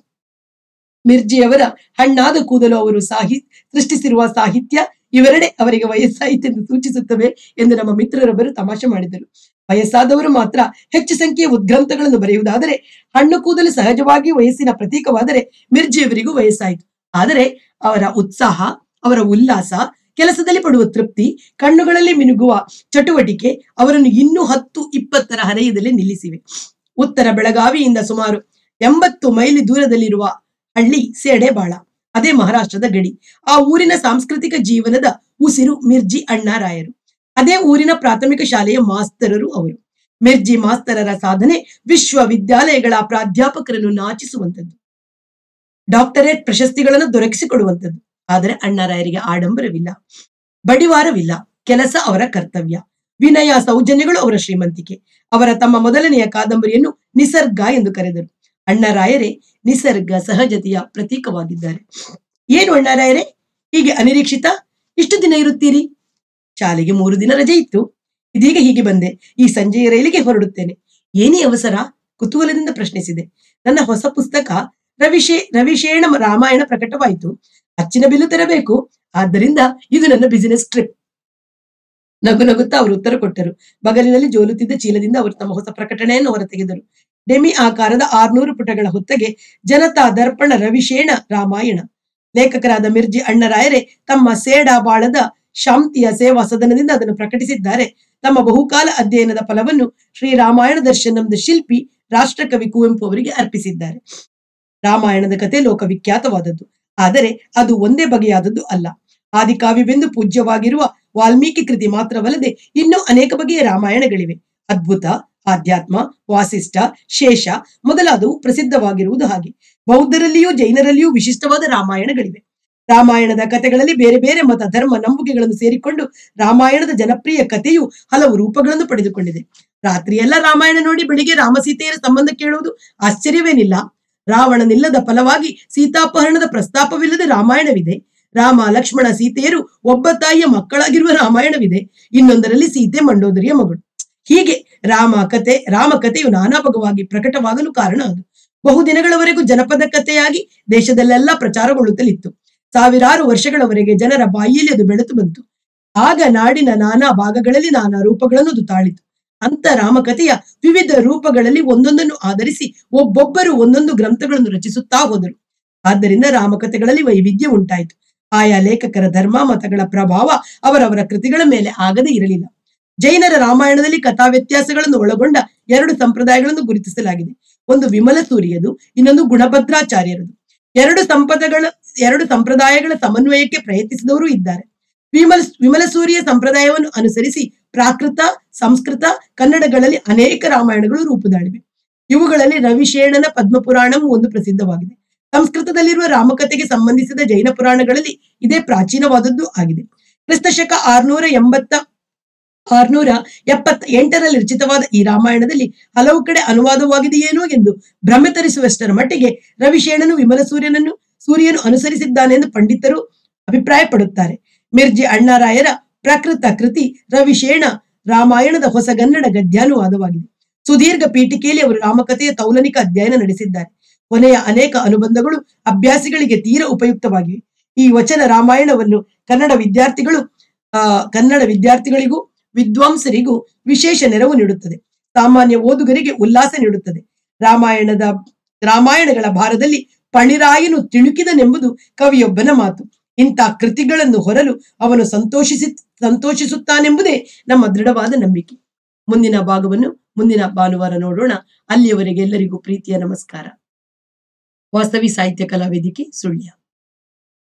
ಮಿರ್ಜಿಯವರ ಹಣ್ಣಾದ ಕೂದಲು ಅವರು ಸಾಹಿ ಸೃಷ್ಟಿಸಿರುವ ಸಾಹಿತ್ಯ ಇವೆರಡೆ ಅವರಿಗೆ ವಯಸ್ಸಾಯಿತೆಂದು ಸೂಚಿಸುತ್ತವೆ ಎಂದು ನಮ್ಮ ಮಿತ್ರರೊಬ್ಬರು ತಮಾಷೆ ಮಾಡಿದರು ವಯಸ್ಸಾದವರು ಮಾತ್ರ ಹೆಚ್ಚು ಸಂಖ್ಯೆಯ ಉದ್ಗ್ರಂಥಗಳನ್ನು ಬರೆಯುವುದಾದರೆ ಹಣ್ಣು ಕೂದಲು ಸಹಜವಾಗಿ ವಯಸ್ಸಿನ ಪ್ರತೀಕವಾದರೆ ಮಿರ್ಜಿಯವರಿಗೂ ವಯಸ್ಸಾಯಿತು ಆದರೆ ಅವರ ಉತ್ಸಾಹ ಅವರ ಉಲ್ಲಾಸ ಕೆಲಸದಲ್ಲಿ ಪಡುವ ತೃಪ್ತಿ ಕಣ್ಣುಗಳಲ್ಲಿ ಮಿನುಗುವ ಚಟುವಟಿಕೆ ಅವರನ್ನು ಇನ್ನೂ ಹತ್ತು ಇಪ್ಪತ್ತರ ಹರೆಯದಲ್ಲಿ ನಿಲ್ಲಿಸಿವೆ ಉತ್ತರ ಬೆಳಗಾವಿಯಿಂದ ಸುಮಾರು ಎಂಬತ್ತು ಮೈಲಿ ದೂರದಲ್ಲಿರುವ ಹಳ್ಳಿ ಸೇಡೆಬಾಳ ಅದೇ ಮಹಾರಾಷ್ಟ್ರದ ಗಡಿ ಆ ಊರಿನ ಸಾಂಸ್ಕೃತಿಕ ಜೀವನದ ಉಸಿರು ಮಿರ್ಜಿ ಅಣ್ಣಾರಾಯರು ಅದೇ ಊರಿನ ಪ್ರಾಥಮಿಕ ಶಾಲೆಯ ಮಾಸ್ತರರು ಅವರು ಮಿರ್ಜಿ ಮಾಸ್ತರರ ಸಾಧನೆ ವಿಶ್ವವಿದ್ಯಾಲಯಗಳ ಪ್ರಾಧ್ಯಾಪಕರನ್ನು ನಾಚಿಸುವಂತದ್ದು ಡಾಕ್ಟರೇಟ್ ಪ್ರಶಸ್ತಿಗಳನ್ನು ದೊರಕಿಸಿಕೊಡುವಂತದ್ದು ಆದರೆ ಅಣ್ಣಾರಾಯರಿಗೆ ಆಡಂಬರವಿಲ್ಲ ಬಡಿವಾರವಿಲ್ಲ ಕೆಲಸ ಅವರ ಕರ್ತವ್ಯ ವಿನಯ ಸೌಜನ್ಯಗಳು ಅವರ ಶ್ರೀಮಂತಿಕೆ ಅವರ ತಮ್ಮ ಮೊದಲನೆಯ ಕಾದಂಬರಿಯನ್ನು ನಿಸರ್ಗ ಎಂದು ಕರೆದರು ಅಣ್ಣರಾಯರೇ ನಿಸರ್ಗ ಸಹಜತೆಯ ಪ್ರತೀಕವಾಗಿದ್ದಾರೆ ಏನು ಅಣ್ಣರಾಯರೇ ಹೀಗೆ ಅನಿರೀಕ್ಷಿತ ಇಷ್ಟು ದಿನ ಇರುತ್ತೀರಿ ಶಾಲೆಗೆ ಮೂರು ದಿನ ರಜೆ ಇತ್ತು ಇದೀಗ ಹೀಗೆ ಬಂದೆ ಈ ಸಂಜೆಯ ರೈಲಿಗೆ ಹೊರಡುತ್ತೇನೆ ಏನೇ ಅವಸರ ಕುತೂಹಲದಿಂದ ಪ್ರಶ್ನಿಸಿದೆ ನನ್ನ ಹೊಸ ಪುಸ್ತಕ ರವಿಶೇ ರವಿಶೇಣ ರಾಮಾಯಣ ಪ್ರಕಟವಾಯಿತು ಅಚ್ಚಿನ ಬಿಲ್ಲು ತರಬೇಕು ಆದ್ದರಿಂದ ಇದು ನನ್ನ ಬಿಸಿನೆಸ್ ಟ್ರಿಪ್ ನಗು ನಗುತ್ತಾ ಅವರು ಉತ್ತರ ಕೊಟ್ಟರು ಬಗಲಿನಲ್ಲಿ ಜೋಲುತ್ತಿದ್ದ ಚೀಲದಿಂದ ಅವರು ತಮ್ಮ ಹೊಸ ಪ್ರಕಟಣೆಯನ್ನು ಹೊರತೆಗೆದರು ಡೆಮಿ ಆಕಾರದ ಆರ್ನೂರು ಪುಟಗಳ ಹೊತ್ತಗೆ ಜನತಾ ದರ್ಪಣ ರವಿಶೇಣ ರಾಮಾಯಣ ಲೇಖಕರಾದ ಮಿರ್ಜಿ ಅಣ್ಣರಾಯರೇ ತಮ್ಮ ಸೇಡಾ ಬಾಳದ ಶಾಂತಿಯ ಸೇವಾ ಸದನದಿಂದ ಅದನ್ನು ಪ್ರಕಟಿಸಿದ್ದಾರೆ ತಮ್ಮ ಬಹುಕಾಲ ಅಧ್ಯಯನದ ಫಲವನ್ನು ಶ್ರೀ ರಾಮಾಯಣ ದರ್ಶನಂದ ಶಿಲ್ಪಿ ರಾಷ್ಟ್ರಕವಿ ಕುವೆಂಪು ಅವರಿಗೆ ಅರ್ಪಿಸಿದ್ದಾರೆ ರಾಮಾಯಣದ ಕತೆ ಲೋಕವಿಖ್ಯಾತವಾದದ್ದು ಆದರೆ ಅದು ಒಂದೇ ಬಗೆಯಾದದ್ದು ಅಲ್ಲ ಆದಿಕಾವ್ಯವೆಂದು ಪೂಜ್ಯವಾಗಿರುವ ವಾಲ್ಮೀಕಿ ಕೃತಿ ಮಾತ್ರವಲ್ಲದೆ ಇನ್ನೂ ಅನೇಕ ಬಗೆಯ ರಾಮಾಯಣಗಳಿವೆ ಅದ್ಭುತ ಆಧ್ಯಾತ್ಮ ವಾಸಿಷ್ಠ ಶೇಷ ಮೊದಲಾದವು ಪ್ರಸಿದ್ಧವಾಗಿರುವುದು ಹಾಗೆ ಬೌದ್ಧರಲ್ಲಿಯೂ ಜೈನರಲ್ಲಿಯೂ ವಿಶಿಷ್ಟವಾದ ರಾಮಾಯಣಗಳಿವೆ ರಾಮಾಯಣದ ಕಥೆಗಳಲ್ಲಿ ಬೇರೆ ಬೇರೆ ಮತ ಧರ್ಮ ನಂಬುಗೆಗಳನ್ನು ಸೇರಿಕೊಂಡು ರಾಮಾಯಣದ ಜನಪ್ರಿಯ ಕಥೆಯು ಹಲವು ರೂಪಗಳನ್ನು ಪಡೆದುಕೊಂಡಿದೆ ರಾತ್ರಿಯೆಲ್ಲ ರಾಮಾಯಣ ನೋಡಿ ಬೆಳಿಗ್ಗೆ ರಾಮಸೀತೆಯರ ಸಂಬಂಧ ಕೇಳುವುದು ಆಶ್ಚರ್ಯವೇನಿಲ್ಲ ರಾವಣನಿಲ್ಲದ ಫಲವಾಗಿ ಸೀತಾಪಹರಣದ ಪ್ರಸ್ತಾಪವಿಲ್ಲದ ರಾಮಾಯಣವಿದೆ ರಾಮ ಲಕ್ಷ್ಮಣ ಸೀತೆಯರು ಒಬ್ಬ ತಾಯಿಯ ಮಕ್ಕಳಾಗಿರುವ ರಾಮಾಯಣವಿದೆ ಇನ್ನೊಂದರಲ್ಲಿ ಸೀತೆ ಮಂಡೋದರಿಯ ಮಗಳು ಹೀಗೆ ರಾಮ ಕತೆ ರಾಮ ಕಥೆಯು ನಾನಾ ಬಗವಾಗಿ ಪ್ರಕಟವಾಗಲು ಕಾರಣ ಅದು ಬಹುದಿನಗಳವರೆಗೂ ಜನಪದ ಕಥೆಯಾಗಿ ದೇಶದಲ್ಲೆಲ್ಲ ಪ್ರಚಾರಗೊಳ್ಳುತ್ತಲಿತ್ತು ಸಾವಿರಾರು ವರ್ಷಗಳವರೆಗೆ ಜನರ ಬಾಯಿಯಲ್ಲಿ ಅದು ಬೆಳೆತು ಬಂತು ಆಗ ನಾಡಿನ ನಾನಾ ಭಾಗಗಳಲ್ಲಿ ನಾನಾ ರೂಪಗಳನ್ನು ಅದು ತಾಳಿತು ಅಂತ ರಾಮಕಥೆಯ ವಿವಿಧ ರೂಪಗಳಲ್ಲಿ ಒಂದೊಂದನ್ನು ಆಧರಿಸಿ ಒಬ್ಬೊಬ್ಬರು ಒಂದೊಂದು ಗ್ರಂಥಗಳನ್ನು ರಚಿಸುತ್ತಾ ಹೋದರು ಆದ್ದರಿಂದ ರಾಮಕಥೆಗಳಲ್ಲಿ ವೈವಿಧ್ಯ ಉಂಟಾಯಿತು ಆಯಾ ಲೇಖಕರ ಧರ್ಮ ಮತಗಳ ಪ್ರಭಾವ ಅವರವರ ಕೃತಿಗಳ ಮೇಲೆ ಆಗದೇ ಇರಲಿಲ್ಲ ಜೈನರ ರಾಮಾಯಣದಲ್ಲಿ ಕಥಾ ವ್ಯತ್ಯಾಸಗಳನ್ನು ಒಳಗೊಂಡ ಎರಡು ಸಂಪ್ರದಾಯಗಳನ್ನು ಗುರುತಿಸಲಾಗಿದೆ ಒಂದು ವಿಮಲ ಸೂರಿಯದು ಇನ್ನೊಂದು ಗುಣಭದ್ರಾಚಾರ್ಯರದು ಎರಡು ಸಂಪದಗಳ ಎರಡು ಸಂಪ್ರದಾಯಗಳ ಸಮನ್ವಯಕ್ಕೆ ಪ್ರಯತ್ನಿಸಿದವರು ಇದ್ದಾರೆ ವಿಮಲ ವಿಮಲ ಸೂರಿಯ ಸಂಪ್ರದಾಯವನ್ನು ಅನುಸರಿಸಿ ಪ್ರಾಕೃತ ಸಂಸ್ಕೃತ ಕನ್ನಡಗಳಲ್ಲಿ ಅನೇಕ ರಾಮಾಯಣಗಳು ರೂಪುದಾಳಿವೆ ಇವುಗಳಲ್ಲಿ ರವಿಶೇಣನ ಪದ್ಮಪುರಾಣಂ ಒಂದು ಪ್ರಸಿದ್ಧವಾಗಿದೆ ಸಂಸ್ಕೃತದಲ್ಲಿರುವ ರಾಮಕಥೆಗೆ ಸಂಬಂಧಿಸಿದ ಜೈನ ಪುರಾಣಗಳಲ್ಲಿ ಇದೇ ಪ್ರಾಚೀನವಾದದ್ದು ಆಗಿದೆ ಕ್ರಿಸ್ತಶಕ ಆರ್ನೂರ ಎಂಬತ್ತ ಆರ್ನೂರ ಎಪ್ಪತ್ತ ಎಂಟರಲ್ಲಿ ರಚಿತವಾದ ಈ ರಾಮಾಯಣದಲ್ಲಿ ಹಲವು ಕಡೆ ಅನುವಾದವಾಗಿದೆಯೇನೋ ಎಂದು ಭ್ರಮೆ ತರಿಸುವಷ್ಟರ ಮಟ್ಟಿಗೆ ರವಿಶೇಣನು ವಿಮಲ ಸೂರ್ಯನನ್ನು ಸೂರ್ಯನು ಅನುಸರಿಸಿದ್ದಾನೆಂದು ಪಂಡಿತರು ಅಭಿಪ್ರಾಯ ಪಡುತ್ತಾರೆ ಮಿರ್ಜಿ ಅಣ್ಣಾರಾಯರ ಪ್ರಕೃತ ಕೃತಿ ರವಿಶೇಣ ರಾಮಾಯಣದ ಹೊಸಗನ್ನಡ ಗದ್ಯಾನುವಾದವಾಗಿದೆ ಸುದೀರ್ಘ ಪೀಠಿಕೆಯಲ್ಲಿ ಅವರು ರಾಮಕಥೆಯ ತೌಲನಿಕ ಅಧ್ಯಯನ ನಡೆಸಿದ್ದಾರೆ ಕೊನೆಯ ಅನೇಕ ಅನುಬಂಧಗಳು ಅಭ್ಯಾಸಿಗಳಿಗೆ ತೀರ ಉಪಯುಕ್ತವಾಗಿವೆ ಈ ವಚನ ರಾಮಾಯಣವನ್ನು ಕನ್ನಡ ವಿದ್ಯಾರ್ಥಿಗಳು ಆ ಕನ್ನಡ ವಿದ್ಯಾರ್ಥಿಗಳಿಗೂ ವಿದ್ವಾಂಸರಿಗೂ ವಿಶೇಷ ನೆರವು ನೀಡುತ್ತದೆ ಸಾಮಾನ್ಯ ಓದುಗರಿಗೆ ಉಲ್ಲಾಸ ನೀಡುತ್ತದೆ ರಾಮಾಯಣದ ರಾಮಾಯಣಗಳ ಭಾರದಲ್ಲಿ ಪಣಿರಾಯನು ತಿಣುಕಿದನೆಂಬುದು ಕವಿಯೊಬ್ಬನ ಮಾತು ಇಂಥ ಕೃತಿಗಳನ್ನು ಹೊರಲು ಅವನು ಸಂತೋಷಿಸಿ ಸಂತೋಷಿಸುತ್ತಾನೆಂಬುದೇ ನಮ್ಮ ದೃಢವಾದ ನಂಬಿಕೆ ಮುಂದಿನ ಭಾಗವನ್ನು ಮುಂದಿನ ಭಾನುವಾರ ನೋಡೋಣ ಅಲ್ಲಿಯವರೆಗೆ ಎಲ್ಲರಿಗೂ ಪ್ರೀತಿಯ ನಮಸ್ಕಾರ ವಾಸ್ತವಿ ಸಾಹಿತ್ಯ ಕಲಾ ವೇದಿಕೆ ಸುಳ್ಯ